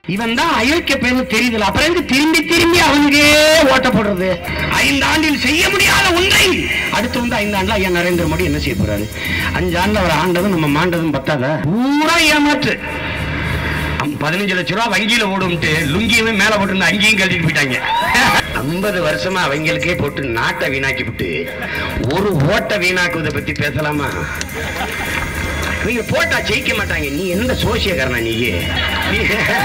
இவன் தான் அயோக்கிய பையன் தெரியுதுல அப்புறம் எங்க திரும்பி திரும்பி அவனுக்கே ஓட்ட போடுறது ஐந்து ஆண்டில் செய்ய முடியாத ஒன்றை அடுத்து வந்து ஐந்து ஆண்டுல ஐயா நரேந்திர மோடி என்ன செய்ய போறாரு அஞ்சு ஆண்டுல அவர் ஆண்டதும் நம்ம மாண்டதும் பத்தாத பூரா ஏமாற்று அம்- பதினஞ்சு லட்ச ரூபா வங்கியில ஓடும்ட்டு லுங்கியுமே மேல போட்டு அங்கேயும் கழட்டிட்டு போயிட்டாங்க ஐம்பது வருஷமா அவங்களுக்கே போட்டு நாட்டை வீணாக்கி விட்டு ஒரு ஓட்டை வீணாக்குவதை பத்தி பேசலாமா நீங்க போட்டா ஜெயிக்க மாட்டாங்க நீ எந்த சோசியக்காரனா நீ நீ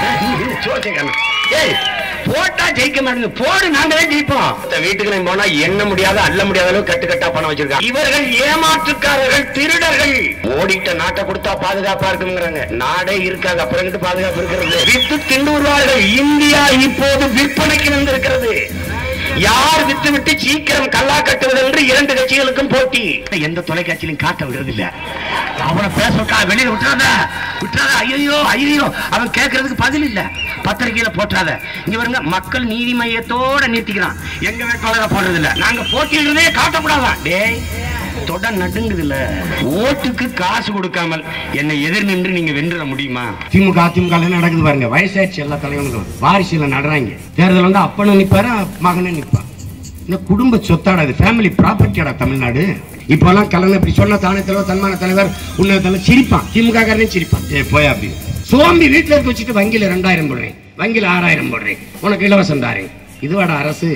நீ சோசியக்காரனா ஏய் போட்டா ஜெயிக்க மாட்டேங்க போடு நாங்க தான் ஜெயிப்போம் இந்த வீட்டுக்கு நான் போனா எண்ண முடியாத அள்ள முடியாத அளவு கட்டு கட்டா பணம் வச்சிருக்காங்க இவர்கள் ஏமாற்றுக்காரர்கள் திருடர்கள் ஓடிட்ட நாட்டை கொடுத்தா பாதுகாப்பா இருக்குங்கிறாங்க நாடே இருக்காது அப்புறம் எங்கிட்டு பாதுகாப்பு இருக்கிறது வித்து திண்டுவார்கள் இந்தியா இப்போது விற்பனைக்கு வந்திருக்கிறது யார் வித்து விட்டு சீக்கிரம் கல்லா கட்டுவது என்று இரண்டு கட்சிகளுக்கும் போட்டி எந்த தொலைக்காட்சியிலும் காட்ட விடுறதில்ல அவனை பேச விட்டா வெளியில விட்டுறாத விட்டுறாத ஐயோ ஐயோ அவன் கேட்கறதுக்கு பதில் இல்ல பத்திரிகையில போட்டாத இங்க வருங்க மக்கள் நீதி மையத்தோட நிறுத்திக்கிறான் எங்க வேட்பாளரை போடுறது இல்ல நாங்க போட்டியிடுறதே காட்டக்கூடாதான் டேய் தொட நடுங்குது இல்ல ஓட்டுக்கு காசு கொடுக்காமல் என்னை எதிர் நின்று நீங்க வென்றுட முடியுமா திமுக அதிமுக ல நடக்குது பாருங்க வயசாச்சு எல்லா தலைவர்களும் வாரிசுல நடுறாங்க தேர்தல் வந்து அப்பனும் நிப்பாரு மகனும் நிப்பான் இந்த குடும்ப சொத்தாடா இது ஃபேமிலி ப்ராப்பர்ட்டியாடா தமிழ்நாடு இப்போலாம் கலந்து இப்படி சொன்ன தானே தலைவர் தன்மான தலைவர் உன்ன தலைவர் சிரிப்பான் திமுக காரனே சிரிப்பான் ஏ போய் அப்படி சோம்பி வீட்டுல இருக்க வச்சுட்டு வங்கியில ரெண்டாயிரம் போடுறேன் வங்கியில ஆறாயிரம் போடுறேன் உனக்கு இலவசம் தாரேன் இதுவாடா அரசு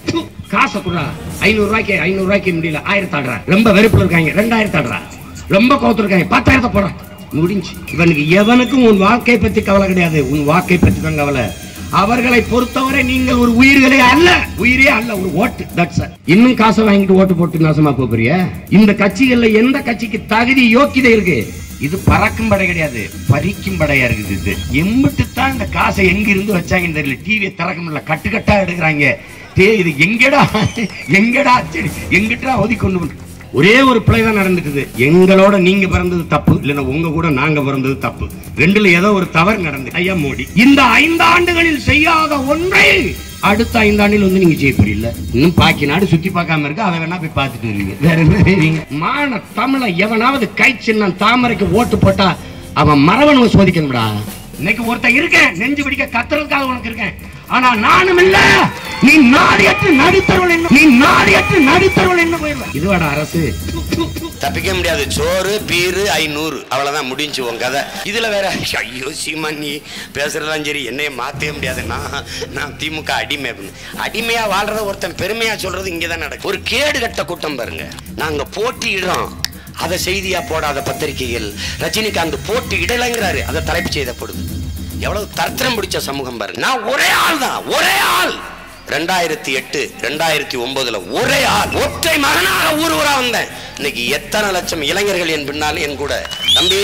காசை குடா ஐநூறு ரூபாய்க்கு ஐநூறு ரூபாய்க்கு முடியல ஆயிரத்தி ஆடுறா ரொம்ப வெறுப்புல இருக்காங்க ரெண்டாயிரத்தி ஆடுறா ரொம்ப கோத்து இருக்காங்க பத்தாயிரத்தை போடா முடிஞ்சு இவனுக்கு எவனுக்கும் உன் வாழ்க்கை பத்தி கவலை கிடையாது உன் வாழ்க்கை பத்தி தான் கவலை அவர்களை பொறுத்தவரை நீங்கள் ஒரு உயிர்களே அல்ல உயிரே அல்ல ஒரு ஓட்டு தட்ஸ் இன்னும் காசை வாங்கிட்டு ஓட்டு போட்டு நாசமா போறிய இந்த கட்சிகள்ல எந்த கட்சிக்கு தகுதி யோக்கியதை இருக்கு இது பறக்கும் படை கிடையாது பறிக்கும் படையா இருக்குது இது எம்பிட்டு தான் இந்த காசை எங்க இருந்து வச்சாங்கன்னு தெரியல டிவியை திறக்க முடியல கட்டு கட்டா எடுக்கிறாங்க டே இது எங்கடா எங்கடா சரி எங்கிட்டா ஒதுக்கி கொண்டு வந்து ஒரே ஒரு பிழை தான் நடந்துக்குது எங்களோட நீங்க பிறந்தது தப்பு இல்லைன்னா உங்க கூட நாங்க பிறந்தது தப்பு ரெண்டுல ஏதோ ஒரு தவறு நடந்து ஐயா மோடி இந்த ஐந்து ஆண்டுகளில் செய்யாத ஒன்றை அடுத்த ஐந்து ஆண்டில் வந்து நீங்க செய்ய போறீங்க இன்னும் பாக்கி நாடு சுத்தி பார்க்காம இருக்கு அதை வேணா போய் பார்த்துட்டு வருவீங்க வேற என்ன செய்வீங்க மான தமிழ எவனாவது கை சின்னம் தாமரைக்கு ஓட்டு போட்டா அவன் மரவனும் சோதிக்கணும்டா இன்னைக்கு ஒருத்தன் இருக்கேன் நெஞ்சு பிடிக்க கத்துறதுக்காக உனக்கு இருக்கேன் ஆனா நானும் இல்ல நீ நாடியற்று நடித்தருள் என்ன நீ நாடியற்று நடித்தருள் என்ன போயிருவ இதுவாடா அரசு தப்பிக்க முடியாது சோறு பீரு ஐநூறு அவ்வளவுதான் முடிஞ்சு உன் கதை இதுல வேற ஐயோ சீமா நீ பேசுறதெல்லாம் சரி என்னைய மாத்தவே முடியாது நான் நான் திமுக அடிமை அப்படின்னு. அடிமையா வாழ்றத ஒருத்தன் பெருமையா சொல்றது இங்கதான் நடக்கும் ஒரு கேடு கட்ட கூட்டம் பாருங்க நாங்க போட்டியிடுறோம் அதை செய்தியா போடாத பத்திரிகைகள் ரஜினிகாந்த் போட்டி இடலைங்கிறாரு அதை தலைப்பு செய்தப்படுது எவ்வளவு தர்த்தரம் பிடிச்ச சமூகம் பாருங்க நான் ஒரே ஆள் தான் ஒரே ஆள் ரெண்டாயிரத்தி எட்டு ரெண்டாயிரத்தி ஒன்பதுல ஒரே ஆள் ஒற்றை மகனாக ஊர் ஊரா வந்தேன் இன்னைக்கு எத்தனை லட்சம் இளைஞர்கள் என் பின்னால என் கூட தம்பி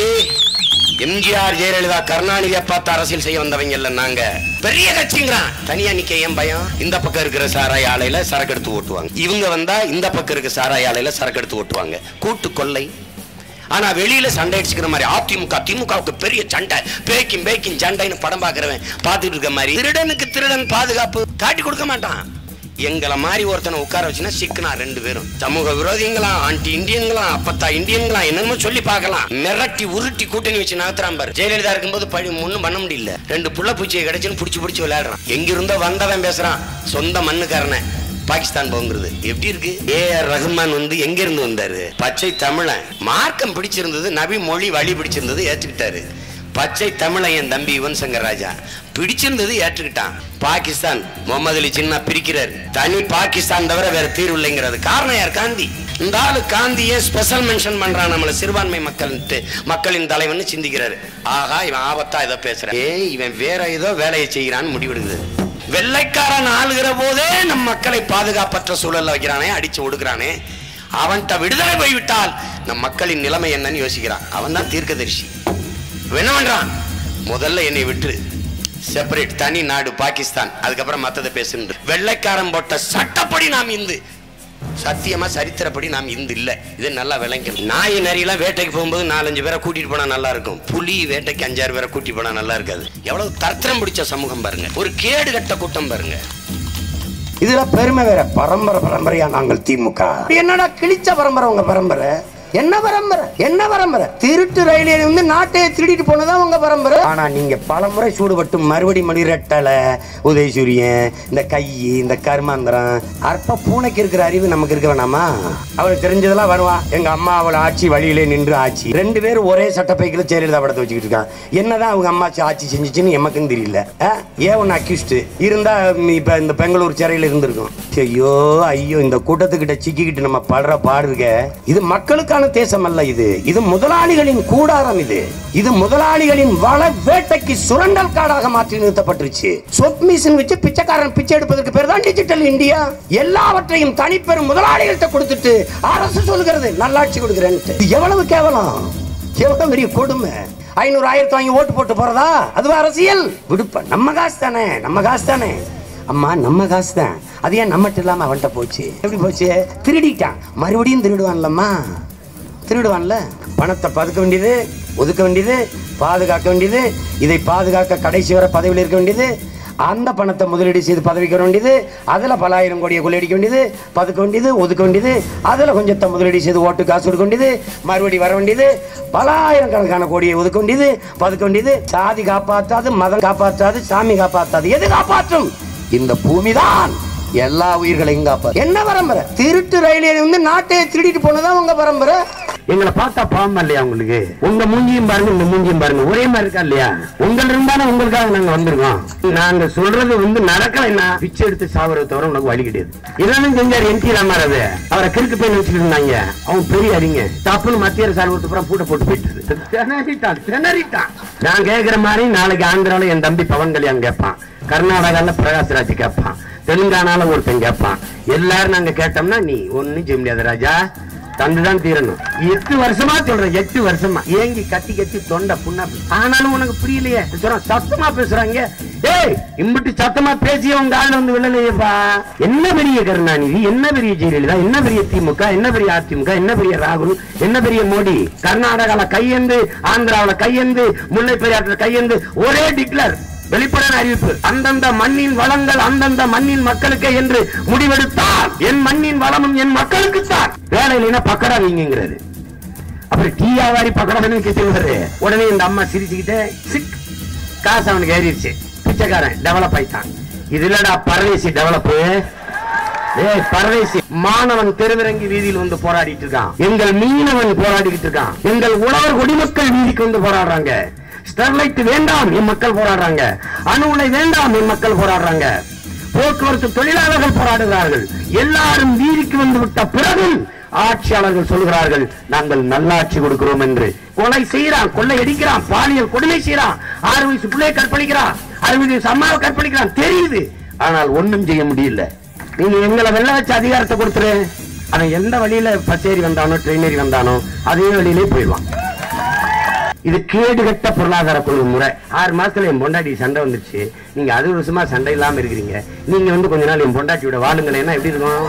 எம்ஜிஆர் ஜெயலலிதா கருணாநிதியை பார்த்து அரசியல் செய்ய வந்தவங்க இல்ல நாங்க பெரிய கட்சிங்கிறான் தனியா நிக்க ஏன் பயம் இந்த பக்கம் இருக்கிற சாராய ஆலையில சரக்கு எடுத்து ஓட்டுவாங்க இவங்க வந்தா இந்த பக்கம் இருக்க சாராய ஆலையில சரக்கு எடுத்து ஓட்டுவாங்க கூட்டு கொள்ளை ஆனா வெளியில சண்டை அடிச்சுக்கிற மாதிரி அதிமுக திமுகவுக்கு பெரிய சண்டை பேக்கிங் பேக்கிங் சண்டைன்னு படம் பாக்குறவன் பார்த்துட்டு இருக்க மாதிரி திருடனுக்கு திருடன் பாதுகாப்பு காட்டி கொடுக்க மாட்டான் எங்களை மாதிரி ஒருத்தனை உட்கார வச்சுன்னா சிக்கனா ரெண்டு பேரும் சமூக விரோதிங்களாம் ஆன்டி இந்தியன்களாம் அப்பத்தா இந்தியன்களாம் என்னமோ சொல்லி பார்க்கலாம் மிரட்டி உருட்டி கூட்டணி வச்சு நகர்த்துறான் பாரு ஜெயலலிதா இருக்கும்போது பழி ஒண்ணும் பண்ண முடியல ரெண்டு புள்ள பூச்சியை கிடைச்சுன்னு புடிச்சு புடிச்சு விளையாடுறான் எங்க இருந்தோ வந்தவன் பேசுறான் சொந்த மண்ணுக்காரனை பாகிஸ்தான் போங்கிறது எப்படி இருக்கு ஏ ஆர் ரஹ்மான் வந்து எங்க இருந்து வந்தாரு பச்சை தமிழன் மார்க்கம் பிடிச்சிருந்தது நபி மொழி வழி பிடிச்சிருந்தது ஏற்றுக்கிட்டாரு பச்சை தமிழன் என் தம்பி யுவன் சங்கர் ராஜா பிடிச்சிருந்தது ஏற்றுக்கிட்டான் பாகிஸ்தான் முகமது அலி சின்ன பிரிக்கிறார் தனி பாகிஸ்தான் தவிர வேற தீர்வு இல்லைங்கிறது காரணம் யார் காந்தி இந்த ஆளு காந்தியே ஸ்பெஷல் மென்ஷன் பண்றான் நம்மள சிறுபான்மை மக்கள் மக்களின் தலைவன் சிந்திக்கிறாரு ஆகா இவன் ஆபத்தா ஏதோ பேசுறான் ஏய் இவன் வேற ஏதோ வேலையை செய்கிறான்னு முடிவெடுக்குது வெள்ளைக்காரன் ஆளுகிற போதே நம் மக்களை பாதுகாப்பற்ற சூழல்ல வைக்கிறானே அடிச்சு ஒடுக்குறானே அவன்கிட்ட விடுதலை போய்விட்டால் நம் மக்களின் நிலைமை என்னன்னு யோசிக்கிறான் அவன் தான் தீர்க்கதரிசி இவன் என்ன பண்றான் முதல்ல என்னை விட்டு செப்பரேட் தனி நாடு பாகிஸ்தான் அதுக்கப்புறம் மத்ததை பேசுன்ற வெள்ளைக்காரன் போட்ட சட்டப்படி நாம் இந்து சத்தியமா சரித்திரப்படி நாம் இந்து இல்ல இது நல்லா விளங்கணும் நாய் நரியெல்லாம் வேட்டைக்கு போகும்போது நாலஞ்சு பேரை கூட்டிட்டு போனா நல்லா இருக்கும் புலி வேட்டைக்கு அஞ்சாறு பேரை கூட்டிட்டு போனா நல்லா இருக்காது எவ்வளவு தர்த்தரம் பிடிச்ச சமூகம் பாருங்க ஒரு கேடு கட்ட கூட்டம் பாருங்க இதுல பெருமை வேற பரம்பரை பரம்பரையா நாங்கள் திமுக என்னடா கிழிச்ச பரம்பரை உங்க பரம்பரை என்ன பரம்பரை என்ன பரம்பரை திருட்டு ரயிலே வந்து நாட்டையே திருடிட்டு போனதா உங்க பரம்பரை ஆனா நீங்க பலமுறை சூடுபட்டு மறுபடி மறுபடி ரெட்டலை உதயசூரியன் இந்த கை இந்த கர்மாந்திரம் அற்ப பூனைக்கு இருக்கிற அறிவு நமக்கு இருக்க வேணாமா அவளுக்கு தெரிஞ்சதெல்லாம் வருவான் எங்க அம்மா அவளை ஆட்சி வழியிலே நின்று ஆட்சி ரெண்டு பேரும் ஒரே சட்டப்பைக்குள்ள ஜெயலலிதா படத்தை வச்சுக்கிட்டு இருக்கான் என்னதான் அவங்க அம்மா ஆட்சி செஞ்சுச்சுன்னு எமக்கும் தெரியல ஆ? ஏன் ஒன்று அக்யூஸ்டு இருந்தா ம், இப்ப இந்த பெங்களூர் சிறையில் இருந்திருக்கும் ஐயோ ஐயோ இந்த கூட்டத்துக்கிட்ட சிக்கிக்கிட்டு நம்ம படுற பாடு இருக்க இது மக்களுக்கான தேசம் அல்ல இது இது முதலாளிகளின் கூடாரம் இது இது முதலாளிகளின் வள வேட்டைக்கு சுரண்டல் காடாக மாற்றி நிறுத்தப்பட்டுருச்சு சொப் மிஷின் வச்சு பிச்சைக்காரன் பிச்சை எடுப்பதற்கு பேர் தான் டிஜிட்டல் இந்தியா எல்லாவற்றையும் தனிப்பெரும் முதலாளிகள்கிட்ட கொடுத்துட்டு அரசு சொல்கிறது நல்லாட்சி கொடுக்குறேன்ட்டு இது எவ்வளவு கேவலம் எவ்வளவு பெரிய கொடுமை ஐநூறு ஆயிரத்து வாங்கி ஓட்டு போட்டு போறதா அதுவா அரசியல் விடுப்ப நம்ம காசு தானே நம்ம காசு தானே அம்மா நம்ம காசு தான் அது ஏன் நம்மகிட்ட இல்லாம அவன்கிட்ட போச்சு எப்படி போச்சு திருடிட்டான் மறுபடியும் திருடுவான்லம்மா திருடுவான்ல பணத்தை பதுக்க வேண்டியது ஒதுக்க வேண்டியது பாதுகாக்க வேண்டியது இதை பாதுகாக்க கடைசி வரை பதவியில் இருக்க வேண்டியது அந்த பணத்தை முதலீடு செய்து பதவிக்க வேண்டியது அதில் பல ஆயிரம் கோடியை கொள்ளையடிக்க வேண்டியது பதுக்க வேண்டியது ஒதுக்க வேண்டியது அதில் கொஞ்சத்தை முதலீடு செய்து ஓட்டு காசு கொடுக்க வேண்டியது மறுபடி வர வேண்டியது பல ஆயிரக்கணக்கான கோடியை ஒதுக்க வேண்டியது பதுக்க வேண்டியது சாதி காப்பாற்றாது மதம் காப்பாற்றாது சாமி காப்பாற்றாது எது காப்பாற்றும் இந்த பூமிதான் எல்லா உயிர்களையும் காப்பாரு என்ன பரம்பரை திருட்டு ரயிலே வந்து நாட்டையே திருடிட்டு போனதா உங்க பரம்பரை எங்களை பார்த்தா பாவம் இல்லையா உங்களுக்கு உங்க மூஞ்சியும் பாருங்க இந்த மூஞ்சியும் பாருங்க ஒரே மாதிரி இருக்கா இல்லையா உங்கள் இருந்தாலும் உங்களுக்காக நாங்க வந்திருக்கோம் நாங்க சொல்றது வந்து நடக்கலைன்னா பிச்சை எடுத்து சாவறது தவிர உனக்கு வழி கிடையாது இதெல்லாம் செஞ்சாரு என் டி ராமராஜ் அவரை கிறுக்கு போய் வச்சுட்டு இருந்தாங்க அவன் பெரிய அறிங்க தப்புன்னு மத்திய அரசு அலுவலகத்து அப்புறம் பூட்டை போட்டு போயிட்டு திணறிட்டான் திணறிட்டான் நான் கேட்கிற மாதிரி நாளைக்கு ஆந்திரால என் தம்பி பவன் கல்யாண் கேட்பான் கர்நாடகால பிரகாஷ்ராஜ் கேட்பான் தெலுங்கானால ஒருத்தன் கேட்பான் எல்லாரும் நாங்க கேட்டோம்னா நீ ஒண்ணும் செய்ய முடியாது ராஜா தந்துதான் தீரணும் எட்டு வருஷமா சொல்றேன் எட்டு வருஷமா ஏங்கி கத்தி கத்தி தொண்டை புண்ணா ஆனாலும் உனக்கு புரியலையே சொல்றேன் சத்தமா பேசுறாங்க ஏய் இம்பிட்டு சத்தமா பேசி உங்க ஆள் வந்து விழலையேப்பா என்ன பெரிய கருணாநிதி என்ன பெரிய ஜெயலலிதா என்ன பெரிய திமுக என்ன பெரிய அதிமுக என்ன பெரிய ராகுல் என்ன பெரிய மோடி கர்நாடகால கையேந்து ஆந்திராவுல கையேந்து முல்லை பெரியாற்றுல கையேந்து ஒரே டிக்ளர் வெளிப்படையான அறிவிப்பு அந்தந்த மண்ணின் வளங்கள் அந்தந்த மண்ணின் மக்களுக்கே என்று முடிவெடுத்தால் என் மண்ணின் வளமும் என் மக்களுக்கு தான் வேலை இல்லைன்னா பக்கடா வைங்கிறாரு அப்புறம் டீ வியாபாரி பக்கடா கேட்டுவாரு உடனே இந்த அம்மா சிரிச்சுக்கிட்டே சிக் காசு அவனுக்கு ஏறிடுச்சு பிச்சைக்காரன் டெவலப் ஆயிட்டான் இது இல்லடா பரதேசி டெவலப் ஏய் பரதேசி மாணவன் தெருவிறங்கி வீதியில் வந்து போராடிட்டு இருக்கான் எங்கள் மீனவன் போராடிட்டு இருக்கான் எங்கள் உழவர் குடிமக்கள் வீதிக்கு வந்து போராடுறாங்க ஸ்டெர்லைட் வேண்டாம் என் மக்கள் போராடுறாங்க அணு உலை வேண்டாம் என் மக்கள் போராடுறாங்க போக்குவரத்து தொழிலாளர்கள் போராடுகிறார்கள் எல்லாரும் வீதிக்கு வந்து விட்ட பிறகும் ஆட்சியாளர்கள் சொல்கிறார்கள் நாங்கள் நல்லாட்சி கொடுக்கிறோம் என்று கொலை செய்யறான் கொள்ளை அடிக்கிறான் பாலியல் கொடுமை செய்யறான் ஆறு வயசு பிள்ளையை கற்பழிக்கிறான் அறுபது வயசு அம்மாவை கற்பழிக்கிறான் தெரியுது ஆனால் ஒண்ணும் செய்ய முடியல நீங்க எங்களை வெள்ள வச்ச அதிகாரத்தை கொடுத்துரு அவன் எந்த வழியில பஸ் ஏறி வந்தானோ ட்ரெயின் ஏறி வந்தானோ அதே வழியிலே போயிடுவான் இது கேடுகட்ட பொருளாதார கொள்கை முறை ஆறு மாசத்துல என் பொண்டாட்டி சண்டை வந்துருச்சு நீங்க அறுபது வருஷமா சண்டை இல்லாம இருக்கிறீங்க நீங்க வந்து கொஞ்ச நாள் என் பொண்டாட்டியோட வாழுங்களேன்னா எப்படி இருக்கும்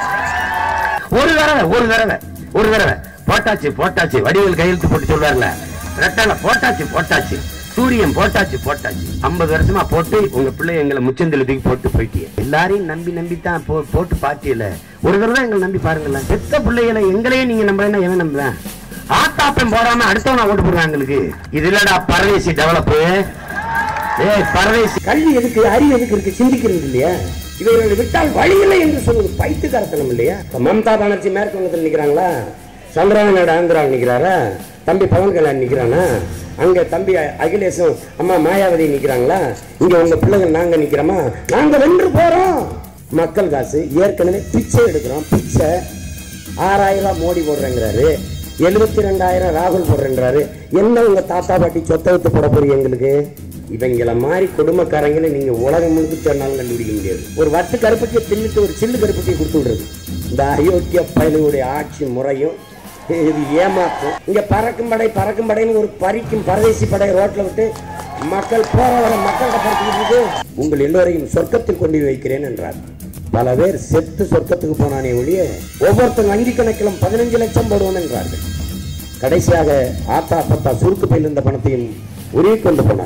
ஒரு தடவை ஒரு தடவை ஒரு தடவை போட்டாச்சு போட்டாச்சு வடிவேல் கையெழுத்து போட்டு சொல்வார்ல ரெட்டல போட்டாச்சு போட்டாச்சு சூரியன் போட்டாச்சு போட்டாச்சு ஐம்பது வருஷமா போட்டு உங்க பிள்ளை எங்களை முச்சந்தில தூக்கி போட்டு போயிட்டீங்க எல்லாரையும் நம்பி நம்பி தான் போ- போட்டு பாத்தியல ஒரு தடவை எங்களை நம்பி பாருங்களேன் பெத்த பிள்ளைகளை எங்களையே நீங்க நம்புறேன்னா எவன் நம்புவேன் ஆத்தாப்பம் போடாம அடுத்தவனா ஓட்டு போடுறாங்க எங்களுக்கு இது இல்லடா பரதேசி டெவலப் ஏய் பரதேசி கல்வி எதுக்கு அறிவு எதுக்கு இருக்கு சிந்திக்கிறது இல்லையா இவர்களை விட்டால் வழி இல்லை என்று சொல்வது பைத்துக்காரத்தனம் இல்லையா இப்ப மம்தா பானர்ஜி மேற்கு வங்கத்தில் நிக்கிறாங்களா சந்திரபாபு நாயுடு ஆந்திராவில் நிக்கிறாரா தம்பி பவன் கல்யாண் நிக்கிறானா அங்க தம்பி அ- அகிலேஷும் அம்மா மாயாவதி நிக்கிறாங்களா இங்க உங்க பிள்ளைங்க நாங்க நிக்கிறோமா நாங்க வென்று போறோம் மக்கள் காசு ஏற்கனவே பிச்சை எடுக்கிறோம் பிச்சை ஆறாயிரம் ரூபாய் மோடி போடுறேங்கிறாரு எழுபத்தி ரெண்டாயிரம் ராகுல் போடுறேன்றாரு என்ன உங்க தாத்தா பாட்டி சொத்தை விட்டு போட போறீங்க எங்களுக்கு இவங்கள மாதிரி குடும்பக்காரங்களை நீங்க உலகம் முழுக்க சொன்னாலும் கண்டுபிடிக்க முடியாது ஒரு வட்டு கருப்பட்டியை தின்னுட்டு ஒரு சில்லு கருப்பட்டியை கொடுத்து விடுறது இந்த அயோக்கிய பயலுடைய ஆட்சி முறையும் இது ஏமாற்றும் இங்க பறக்கும் படை பறக்கும் படைன்னு ஒரு பறிக்கும் பரதேசி படை ரோட்ல விட்டு மக்கள் போற வர மக்கள்கிட்ட பறக்கிட்டு உங்கள் எல்லோரையும் சொர்க்கத்தில் கொண்டு போய் வைக்கிறேன் என்றார் பல பேர் செத்து சொர்க்கத்துக்கு போனானே ஒழிய ஒவ்வொருத்தன் வங்கி கணக்கிலும் பதினஞ்சு லட்சம் போடுவோம் என்றார்கள் கடைசியாக ஆத்தா பத்தா சுருக்கு பையில் இருந்த பணத்தையும் உருவி கொண்டு போனார்கள்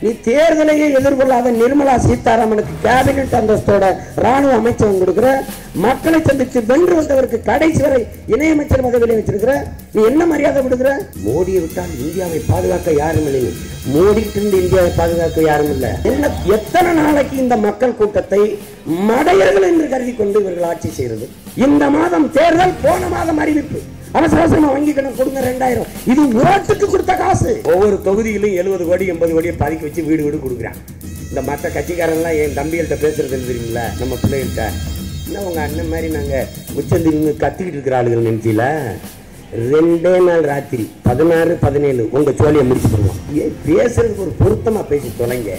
நீ தேர்தலையே எதிர்கொள்ளாத நிர்மலா சீதாராமனுக்கு கேபினெட் அந்தஸ்தோட ராணுவ அமைச்சகம் கொடுக்கிற மக்களை சந்தித்து வென்று வந்தவருக்கு கடைசி வரை இணையமைச்சர் பதவியில வச்சிருக்கிற நீ என்ன மரியாதை கொடுக்கிற மோடியை விட்டால் இந்தியாவை பாதுகாக்க யாரும் இல்லை மோடி இருந்து இந்தியாவை பாதுகாக்க யாரும் இல்லை என்ன எத்தனை நாளைக்கு இந்த மக்கள் கூட்டத்தை மடையர்கள் என்று கருதி கொண்டு இவர்கள் ஆட்சி செய்கிறது இந்த மாதம் தேர்தல் போன மாதம் அறிவிப்பு அவசர அவசரமா வங்கி கணக்கு கொடுங்க ரெண்டாயிரம் இது ஓட்டுக்கு கொடுத்த காசு ஒவ்வொரு தொகுதியிலும் எழுபது கோடி எண்பது கோடியை பதுக்கி வச்சு வீடு வீடு கொடுக்குறான் இந்த மற்ற கட்சிக்காரன்லாம் என் தம்பிகள்கிட்ட பேசுறது என்ன தெரியுமில்ல நம்ம பிள்ளைகள்கிட்ட என்ன உங்க அண்ணன் மாதிரி நாங்க முச்சந்தி நின்று கத்திக்கிட்டு இருக்கிற ஆளுகள் நினைச்சில ரெண்டே நாள் ராத்திரி பதினாறு பதினேழு உங்க சோழியை முடிச்சு போடுவோம் ஏன் பேசுறதுக்கு ஒரு பொருத்தமா பேசி தொலைங்க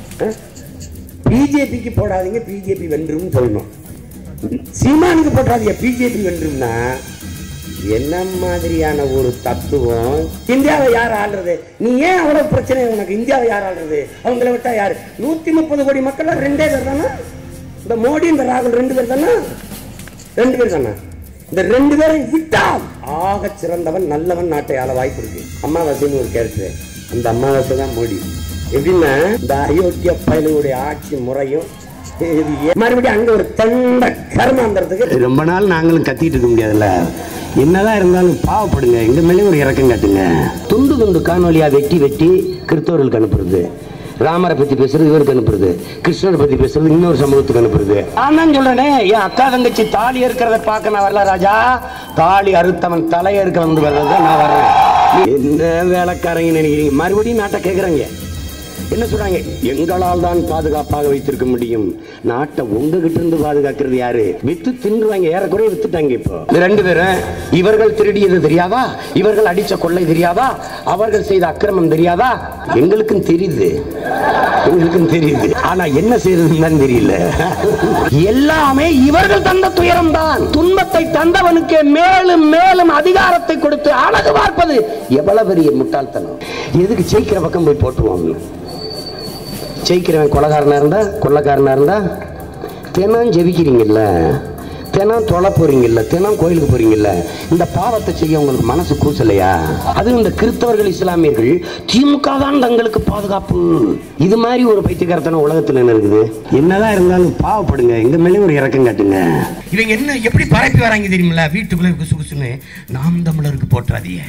பிஜேபிக்கு போடாதீங்க பிஜேபி வென்றும்னு சொல்லணும் சீமானுக்கு போட்டாதீங்க பிஜேபி வென்றும்னா என்ன மாதிரியான ஒரு தத்துவம் இந்தியாவை யார் ஆள்றது நீ ஏன் அவ்வளவு பிரச்சனை உனக்கு இந்தியாவை யார் ஆள்றது அவங்கள விட்டா யாரு நூத்தி முப்பது கோடி மக்கள் ரெண்டே பேர் தானே இந்த மோடி இந்த ராகுல் ரெண்டு பேர் தானே ரெண்டு பேர் தானே இந்த ரெண்டு பேரை விட்டால் ஆக சிறந்தவன் நல்லவன் நாட்டை ஆள வாய்ப்பு இருக்கு அமாவாசைன்னு ஒரு கேரக்டர் அந்த அமாவாசை தான் மோடி எப்படின்னா இந்த அயோக்கிய பயலுடைய ஆட்சி முறையும் இது ஏ- மறுபடியும் அங்க ஒரு தண்ட கர்மாந்திரத்துக்கு ரொம்ப நாள் நாங்களும் கத்திட்டு இருக்க முடியாதுல்ல என்னதான் இருந்தாலும் பாவப்படுங்க எங்க மேலே ஒரு இறக்கம் காட்டுங்க துண்டு துண்டு காணொலியா வெட்டி வெட்டி கிறிஸ்தவர்களுக்கு அனுப்புறது ராமரை பத்தி பேசுறது இவருக்கு அனுப்புறது கிருஷ்ணரை பத்தி பேசுறது இன்னொரு சமூகத்துக்கு அனுப்புறது நான் தான் சொல்றேனே என் அக்கா தங்கச்சி தாலி இருக்கிறத பார்க்க நான் வரல ராஜா தாலி அறுத்தவன் தலையை இருக்க வந்து வர்றதுதான் நான் வர்றேன் என்ன வேலைக்காரங்க நினைக்கிறீங்க மறுபடியும் நாட்டை கேட்குறாங்க என்ன சொல்றாங்க எங்களால் தான் பாதுகாப்பாக வைத்திருக்க முடியும் நாட்டை உங்ககிட்ட இருந்து பாதுகாக்கிறது யாரு வித்து தின்றுவாங்க ஏறக்குறைய வித்துட்டாங்க இப்போ இந்த ரெண்டு பேரும் இவர்கள் திருடியது தெரியாதா இவர்கள் அடிச்ச கொள்ளை தெரியாதா அவர்கள் செய்த அக்கிரமம் தெரியாதா எங்களுக்கும் தெரியுது எங்களுக்கும் தெரியுது ஆனா என்ன செய்யறதுன்னு தான் தெரியல எல்லாமே இவர்கள் தந்த துயரம் தான் துன்பத்தை தந்தவனுக்கு மேலும் மேலும் அதிகாரத்தை கொடுத்து அழகு பார்ப்பது எவ்வளவு பெரிய முட்டாள்தனம் எதுக்கு ஜெயிக்கிற பக்கம் போய் போட்டுருவோம் ஜெயிக்கிறவன் கொலகாரனா இருந்தா கொள்ளக்காரனா இருந்தா தினம் ஜெபிக்கிறீங்கல்ல தினம் தொலை போறீங்கல்ல தினம் கோயிலுக்கு போறீங்கல்ல இந்த பாவத்தை செய்ய உங்களுக்கு மனசு கூசலையா அது இந்த கிறிஸ்தவர்கள் இஸ்லாமியர்கள் திமுக தான் தங்களுக்கு பாதுகாப்பு இது மாதிரி ஒரு பைத்தியக்காரத்தனம் உலகத்துல என்ன இருக்குது என்னதான் இருந்தாலும் பாவப்படுங்க எங்க மேலே ஒரு இறக்கம் காட்டுங்க இவங்க என்ன எப்படி பரப்பி வராங்க தெரியுமில்ல வீட்டுக்குள்ள குசு குசுன்னு நாம் தமிழருக்கு போட்டுறாதீங்க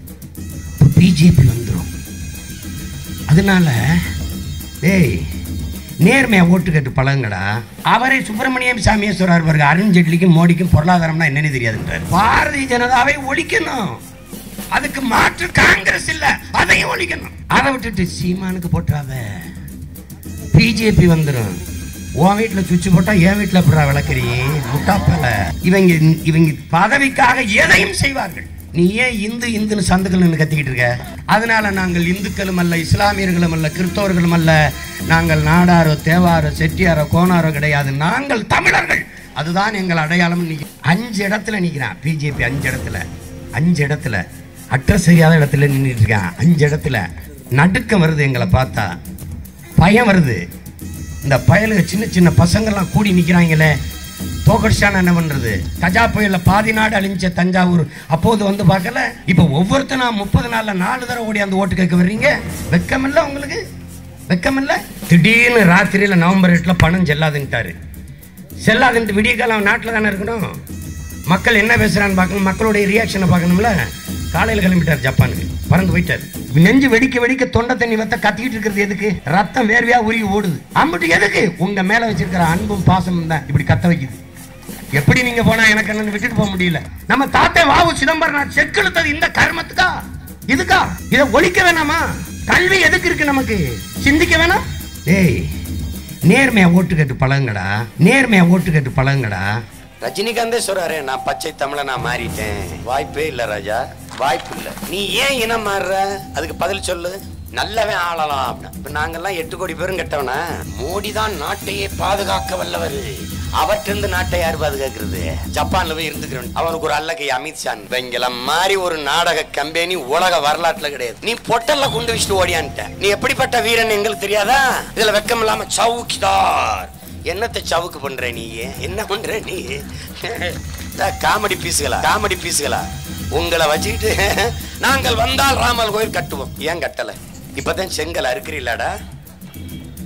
பிஜேபி வந்துடும் அதனால டேய் நேர்மையா ஓட்டு கேட்டு பழகுங்கடா அவரே சுப்பிரமணியம் சாமியை சொல்றாரு பாருங்க அருண் ஜெட்லிக்கும் மோடிக்கும் பொருளாதாரம்னா என்னன்னு தெரியாதுன்றார் பாரதிய ஜனதாவை ஒழிக்கணும் அதுக்கு மாற்று காங்கிரஸ் இல்ல அதையும் ஒழிக்கணும் அதை விட்டுட்டு சீமானுக்கு போட்டுறாத பிஜேபி வந்துடும் உன் வீட்டுல சுவிட்ச் போட்டா என் வீட்டுல எப்படா விளக்குறீ முட்டாப்பல இவங்க இவங்க பதவிக்காக எதையும் செய்வார்கள் நீ ஏன் இந்து இந்துன்னு சந்துக்கள் நின்று கத்திக்கிட்டு இருக்க அதனால நாங்கள் இந்துக்களும் அல்ல இஸ்லாமியர்களும் அல்ல கிறிஸ்தவர்களும் அல்ல நாங்கள் நாடாரோ தேவாரோ செட்டியாரோ கோனாரோ கிடையாது நாங்கள் தமிழர்கள் அதுதான் எங்கள் அடையாளம் நீ அஞ்சு இடத்துல நிற்கிறான் பிஜேபி அஞ்சு இடத்துல அஞ்சு இடத்துல அட்ரஸ் தெரியாத இடத்துல நின்றுட்டு இருக்கான் அஞ்சு இடத்துல நடுக்கம் வருது எங்களை பார்த்தா பயம் வருது இந்த பயலுக சின்ன சின்ன பசங்கள்லாம் கூடி நிற்கிறாங்களே தோக்கடிச்சான என்ன பண்றது கஜா புயல்ல பாதி நாடு அழிஞ்ச தஞ்சாவூர் அப்போது வந்து பார்க்கல இப்போ ஒவ்வொருத்தனா முப்பது நாள்ல நாலு தடவை ஓடி அந்த ஓட்டு கேட்க வர்றீங்க வெக்கமில்ல உங்களுக்கு வெக்கமில்ல திடீர்னு ராத்திரியில நவம்பர் எட்டுல பணம் செல்லாதுன்ட்டாரு செல்லாதுன்ட்டு விடிய காலம் நாட்டில் தானே இருக்கணும் மக்கள் என்ன பேசுறான்னு பார்க்கணும் மக்களுடைய ரியாக்ஷனை பார்க்கணும்ல காலையில் கிளம்பிட்டார் ஜப்பானுக்கு பறந்து போயிட்டார் நெஞ்சு வெடிக்க வெடிக்க தொண்டை தண்ணி வத்த கத்திக்கிட்டு இருக்கிறது எதுக்கு ரத்தம் வேர்வையா உருகி ஓடுது அம்பிட்டு எதுக்கு உங்க மேல வச்சிருக்கிற அன்பும் பாசமும் தான் இப்படி கத்த வைக்குது எப்படி நீங்க போனா எனக்கு என்னன்னு விட்டுட்டு போக முடியல நம்ம தாத்தா வாவு சிதம்பரம் செக்கெழுத்தது இந்த கர்மத்துக்கா இதுக்கா இதை ஒழிக்க வேணாமா கல்வி எதுக்கு இருக்கு நமக்கு சிந்திக்க வேணாம் டேய் நேர்மையா ஓட்டு கேட்டு பழகுங்கடா நேர்மையா ஓட்டு கேட்டு பழகுங்கடா ரஜினிகாந்தே சொல்றாரு நான் பச்சை தமிழ நான் மாறிட்டேன் வாய்ப்பே இல்ல ராஜா வாய்ப்பு இல்ல நீ ஏன் இனம் மாறுற அதுக்கு பதில் சொல்லு நல்லவன் ஆளலாம் அப்படின்னா. இப்ப நாங்கெல்லாம் எட்டு கோடி பேரும் கெட்டவனா மோடி தான் நாட்டையே பாதுகாக்க வல்லவர் அவற்றிருந்து நாட்டை யார் பாதுகாக்கிறது ஜப்பான்ல போய் இருந்துக்கிறவன் அவனுக்கு ஒரு அல்லக்கை அமித்ஷா இவங்கள மாதிரி ஒரு நாடக கம்பெனி உலக வரலாற்றுல கிடையாது நீ பொட்டல்ல குண்டு வச்சுட்டு ஓடியான்ட்ட நீ எப்படிப்பட்ட வீரன் எங்களுக்கு தெரியாதா இதுல வெக்கம் இல்லாம சவுக்கிதார் என்னத்தை சவுக்கு பண்ற நீ என்ன பண்ற நீ காமெடி பீஸுகளா காமெடி பீஸுகளா உங்களை வச்சுக்கிட்டு நாங்கள் வந்தால் ராமல் கோயில் கட்டுவோம் ஏன் கட்டல இப்பதான் செங்கல் அறுக்கிறீங்களாடா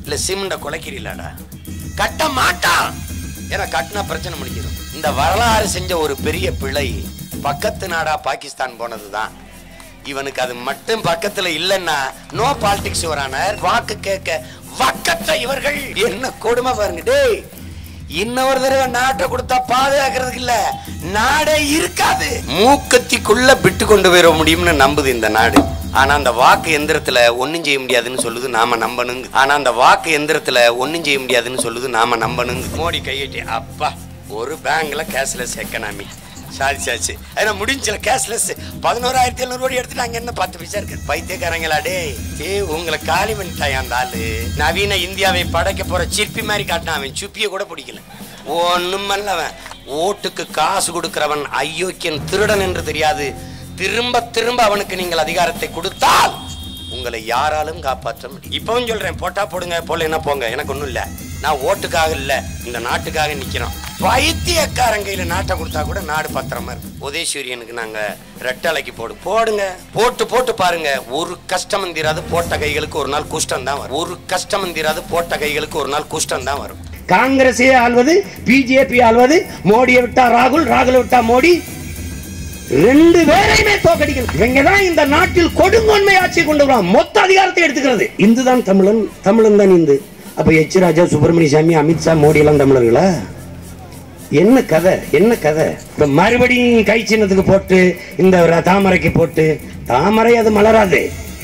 இல்ல சிமெண்ட குலைக்கிறீங்களாடா கட்ட மாட்டான் ஏன்னா கட்டினா பிரச்சனை முடிஞ்சிடும் இந்த வரலாறு செஞ்ச ஒரு பெரிய பிழை பக்கத்து நாடா பாகிஸ்தான் போனதுதான் இவனுக்கு அது மட்டும் பக்கத்துல இல்லைன்னா நோ பாலிடிக்ஸ் வரானார் வாக்கு கேட்க வக்கத்தை இவர்கள் என்ன கொடுமை பாருங்க டேய் இன்னொரு தடவை நாட்டை கொடுத்தா பாதுகாக்கிறதுக்கு இல்ல நாடே இருக்காது மூக்கத்திக்குள்ள விட்டு கொண்டு போயிட முடியும்னு நம்புது இந்த நாடு ஆனா அந்த வாக்கு எந்திரத்துல ஒண்ணும் செய்ய முடியாதுன்னு சொல்லுது நாம நம்பணுங்க ஆனா அந்த வாக்கு எந்திரத்துல ஒண்ணும் செய்ய முடியாதுன்னு சொல்லுது நாம நம்பணுங்க மோடி கையெட்டி அப்பா ஒரு பேங்க்ல கேஷ்லெஸ் எக்கனாமி சாதிச்சாச்சு ஏன்னா முடிஞ்சல கேஷ்லெஸ் பதினோராயிரத்தி எழுநூறு கோடி எடுத்துட்டாங்க என்ன பத்து பைசா இருக்கு பைத்தியக்காரங்களா டே ஏ உங்களை காலி பண்ணிட்டாய் அந்த ஆளு நவீன இந்தியாவை படைக்க போற சிற்பி மாதிரி காட்டினான் அவன் சுப்பிய கூட பிடிக்கல ஒண்ணும் அவன் ஓட்டுக்கு காசு கொடுக்கிறவன் அயோக்கியன் திருடன் என்று தெரியாது திரும்ப திரும்ப அவனுக்கு நீங்கள் அதிகாரத்தை கொடுத்தால் உங்களை யாராலும் காப்பாற்ற முடியும் இப்பவும் சொல்றேன் போட்டா போடுங்க போடலைன்னா போங்க எனக்கு ஒண்ணும் இல்ல நான் ஓட்டுக்காக இல்ல இந்த நாட்டுக்காக நிக்கிறோம் பைத்தியக்காரன் கையில நாட்டை கொடுத்தா கூட நாடு பத்திரமா இருக்கு உதயசூரியனுக்கு நாங்க ரெட்டலைக்கு போடு போடுங்க போட்டு போட்டு பாருங்க ஒரு கஷ்டம் தீராது போட்ட கைகளுக்கு ஒரு நாள் குஷ்டம் தான் வரும் ஒரு கஷ்டம் தீராது போட்ட கைகளுக்கு ஒரு நாள் குஷ்டம் தான் வரும் காங்கிரஸே ஆள்வது பிஜேபி ஆள்வது மோடியை விட்டா ராகுல் ராகுல் விட்டா மோடி ரெண்டு பேரையுமே தோக்கடிக்கணும் இவங்க தான் இந்த நாட்டில் கொடுங்கோன்மை ஆட்சி கொண்டு வருவான் மொத்த அதிகாரத்தை எடுத்துக்கிறது இந்து தான் தமிழன் தமிழன் தான் இந்து அப்ப எச் ராஜா சுப்பிரமணிய சாமி அமித்ஷா மோடி எல்லாம் தமிழர்களா என்ன கதை என்ன கதை இப்ப மறுபடியும் கை சின்னத்துக்கு போட்டு இந்த ர- தாமரைக்கு போட்டு தாமரை அது மலராது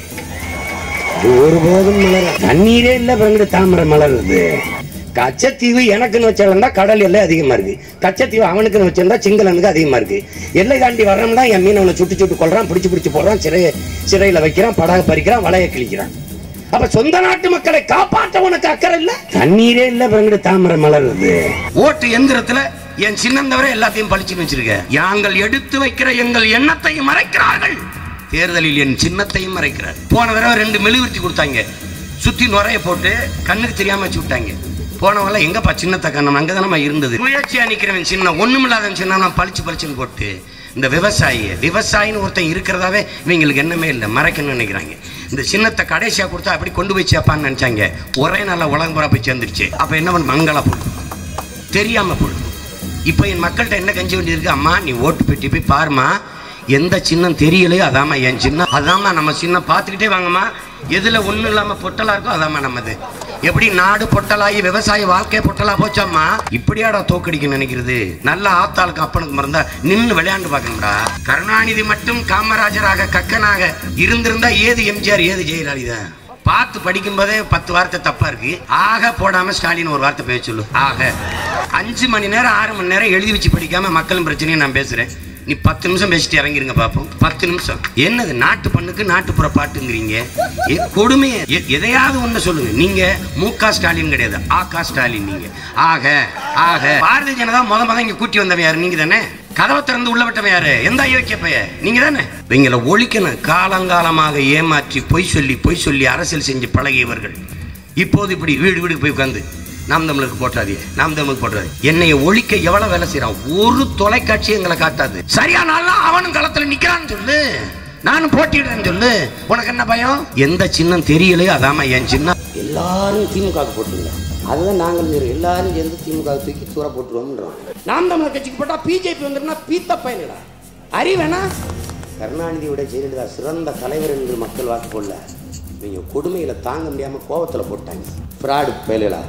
ஒருபோதும் மலர தண்ணீரே இல்ல பிறகு தாமரை மலருது கச்சத்தீவு எனக்குன்னு வச்சிருந்தா கடல் எல்லை அதிகமா இருக்கு கச்சத்தீவு அவனுக்குன்னு வச்சிருந்தா சிங்களனுக்கு அதிகமா இருக்கு எல்லை தாண்டி வர்றோம்னா என் மீனவனை சுட்டு சுட்டு கொள்றான் பிடிச்சு பிடிச்சு போடுறான் சிறைய சிறையில வைக்கிறான் படகை பறிக்கிறான் வலைய கிழிக்கிறான் அப்ப சொந்த நாட்டு மக்களை காப்பாற்ற உனக்கு அக்கறை இல்ல தண்ணீரே இல்ல பிறகு தாமரை மலருது ஓட்டு எந்திரத்துல என் சின்னம் தவிர எல்லாத்தையும் பழிச்சுன்னு வச்சிருக்க யாங்கள் எடுத்து வைக்கிற எங்கள் எண்ணத்தையும் மறைக்கிறார்கள் தேர்தலில் என் சின்னத்தையும் மறைக்கிறார் போன தடவை ரெண்டு மெழுகுவர்த்தி கொடுத்தாங்க சுத்தி நுரைய போட்டு கண்ணுக்கு தெரியாம வச்சு விட்டாங்க போனவங்கள எங்கப்பா சின்னத்தை கண்ணம் அங்கதானமா இருந்தது முயற்சியா நிக்கிறவன் சின்ன ஒண்ணுமில்லாதவன் சின்ன பளிச்சு பளிச்சுன்னு போட்டு இந்த விவசாயி விவசாயின்னு ஒருத்தன் இருக்கிறதாவே இவங்களுக்கு என்னமே இல்லை மறைக்கணும்னு நினைக்கிறாங்க இந்த சின்னத்தை கடைசியா கொடுத்தா அப்படி கொண்டு போய் சேர்ப்பான்னு நினைச்சாங்க ஒரே நாள்ல உலகம் பூரா போய் சேர்ந்துருச்சு அப்ப என்ன பண்ண மங்களா போடும் தெரியாம போடும் இப்போ என் மக்கள்கிட்ட என்ன கஞ்சி வேண்டியிருக்கு அம்மா நீ ஓட்டு பெட்டி போய் பாருமா எந்த சின்னம் தெரியலையோ அதாம்மா என் சின்னம் அதாம்மா நம்ம சின்னம் பார்த்துக்கிட்டே வாங்கம்மா எதுல ஒண்ணும் இல்லாம பொட்டலா இருக்கோ அதாம்மா நம்மது எப்படி நாடு பொட்டலாகி விவசாய வாழ்க்கை பொட்டலா போச்சாம்மா இப்படியாடா தோக்கடிக்க நினைக்கிறது நல்ல ஆத்தாளுக்கு அப்பனுக்கு மறந்தா நின்னு விளையாண்டு பார்க்கணும்டா கருணாநிதி மட்டும் காமராஜராக கக்கனாக இருந்திருந்தா ஏது எம்ஜிஆர் ஏது ஜெயலலிதா பார்த்து படிக்கும்போதே பத்து வார்த்தை தப்பா இருக்கு ஆக போடாம ஸ்டாலின் ஒரு வார்த்தை பேச சொல்லு ஆக அஞ்சு மணி நேரம் ஆறு மணி நேரம் எழுதி வச்சு படிக்காம மக்களும் பிரச்சனையும் நான் பேசுறேன் நீ பத்து நிமிஷம் பேசிட்டு இறங்கிருங்க பாப்போம் பத்து நிமிஷம் என்னது நாட்டு பண்ணுக்கு நாட்டுப்புற பாட்டுங்கிறீங்க ஏ, கொடுமையை எ- எதையாவது ஒண்ணு சொல்லுங்க நீங்க மு க ஸ்டாலின் கிடையாது ஆ க ஸ்டாலின் நீங்க ஆக ஆக பாரதிய ஜனதா முத முத இங்க கூட்டி வந்தவன் யாரு நீங்க தானே கதவை திறந்து உள்ள விட்டவன் யாரு எந்த அயோக்கிய பைய நீங்க தானே இவங்களை ஒழிக்கணும் காலங்காலமாக ஏமாற்றி பொய் சொல்லி பொய் சொல்லி அரசியல் செஞ்சு பழகியவர்கள் இப்போது இப்படி வீடு வீடுக்கு போய் உட்காந்து நாம் தமிழுக்கு போட்டாதே நாம் தமிழுக்கு போட்டாது என்னைய ஒழிக்க எவ்வளவு வேலை செய்யறான் ஒரு தொலைக்காட்சி எங்களை காட்டாது சரியான ஆளா அவனும் களத்துல நிக்கிறான்னு சொல்லு நானும் போட்டிடுறேன்னு சொல்லு உனக்கு என்ன பயம் எந்த சின்னம் தெரியலையோ அதாம என் சின்னம் எல்லாரும் திமுக போட்டுருங்க அதுதான் நாங்கள் எல்லாரும் சேர்ந்து திமுக தூக்கி தூர போட்டுருவோம்ன்றோம் நாம் தமிழர் கட்சிக்கு போட்டா பிஜேபி வந்துருன்னா பீத்த பயனிடா அறிவேனா கருணாநிதியோட ஜெயலலிதா சிறந்த தலைவர் என்று மக்கள் வாக்கு போடல இவங்க கொடுமையில தாங்க முடியாம கோபத்துல போட்டாங்க ஃப்ராடு பயலுகளா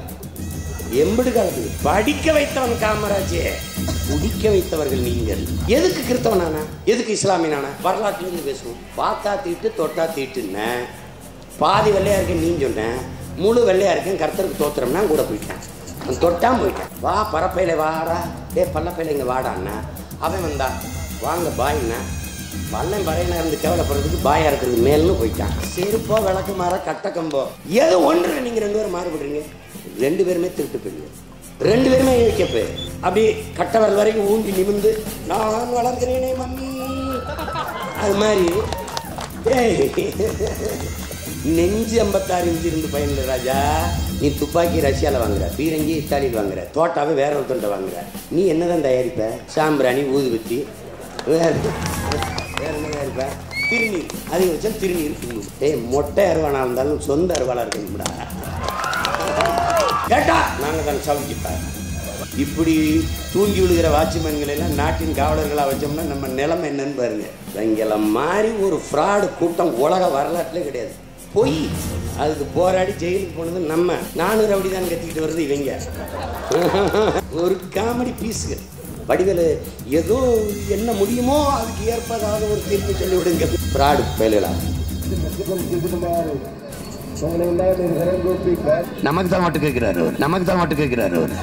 எம்படு காலத்துக்கு படிக்க வைத்தவன் காமராஜே குடிக்க வைத்தவர்கள் நீங்கள் எதுக்கு கிறிஸ்தவனான எதுக்கு இஸ்லாமியனான வரலாற்றுலேருந்து பேசுவோம் பார்த்தா தீட்டு தொட்டா தீட்டுன்னு பாதி வெள்ளையா இருக்கேன் நீ சொன்னேன் முழு வெள்ளையா இருக்கேன் கர்த்தருக்கு தோத்துறோம்னா கூட போயிட்டேன் அவன் தொட்டான் போயிட்டான் வா பரப்பையில வாடா டே பல்லப்பையில இங்க வாடான்னா அவன் வந்தா வாங்க பாய்ண்ணா வல்லம் பறையில இருந்து கேவலப்படுறதுக்கு பாயா இருக்கிறது மேல்னு போயிட்டான் செருப்போ விளக்கு மாற கட்ட கம்போ ஏதோ ஒன்று நீங்க ரெண்டு பேரும் மாறுபடுறீங்க ரெண்டு பேருமே திருட்டு போயிருங்க ரெண்டு பேருமே வைக்கப்பே அப்படி கட்ட வரல் வரைக்கும் ஊங்கி நிமிந்து நான் வளர்க்கிறேனே மம்மி அது மாதிரி ஏய், நெஞ்சு ஐம்பத்தாறு இன்ச்சு இருந்து பயனில்லை ராஜா நீ துப்பாக்கி ரஷ்யால வாங்குற பீரங்கி இத்தாலியில் வாங்குற தோட்டாவை வேற ஒருத்தன்ட்ட வாங்குற நீ என்னதான் தயாரிப்ப சாம்பிராணி ஊதுபத்தி வேற வேற என்ன தயாரிப்ப திருநீர் அதிகபட்சம் திருநீர் திருநீர் ஏய் மொட்டை அருவானா இருந்தாலும் சொந்த அருவாளா இருக்கணும்டா கேட்டா நாங்க தான் சவுக்கிப்பா இப்படி தூங்கி விழுகிற வாட்ச்மேன்கள் எல்லாம் நாட்டின் காவலர்களாக வச்சோம்னா நம்ம நிலைமை என்னன்னு பாருங்க இவங்கள மாதிரி ஒரு ஃப்ராடு கூட்டம் உலக வரலாற்றுல கிடையாது பொய் அதுக்கு போராடி ஜெயிலுக்கு போனது நம்ம நானூறு ரவுடி தான் கத்திக்கிட்டு வருது இவங்க ஒரு காமெடி பீஸுகள் வடிவேலு ஏதோ என்ன முடியுமோ அதுக்கு ஏற்பதாக ஒரு தீர்ப்பு சொல்லி விடுங்க ஃப்ராடு பயலுகளா நமக்கு தான் மட்டும் கேட்கிறாரு அவர் நமக்கு தான் மட்டும் கேட்கிறாரு அவர்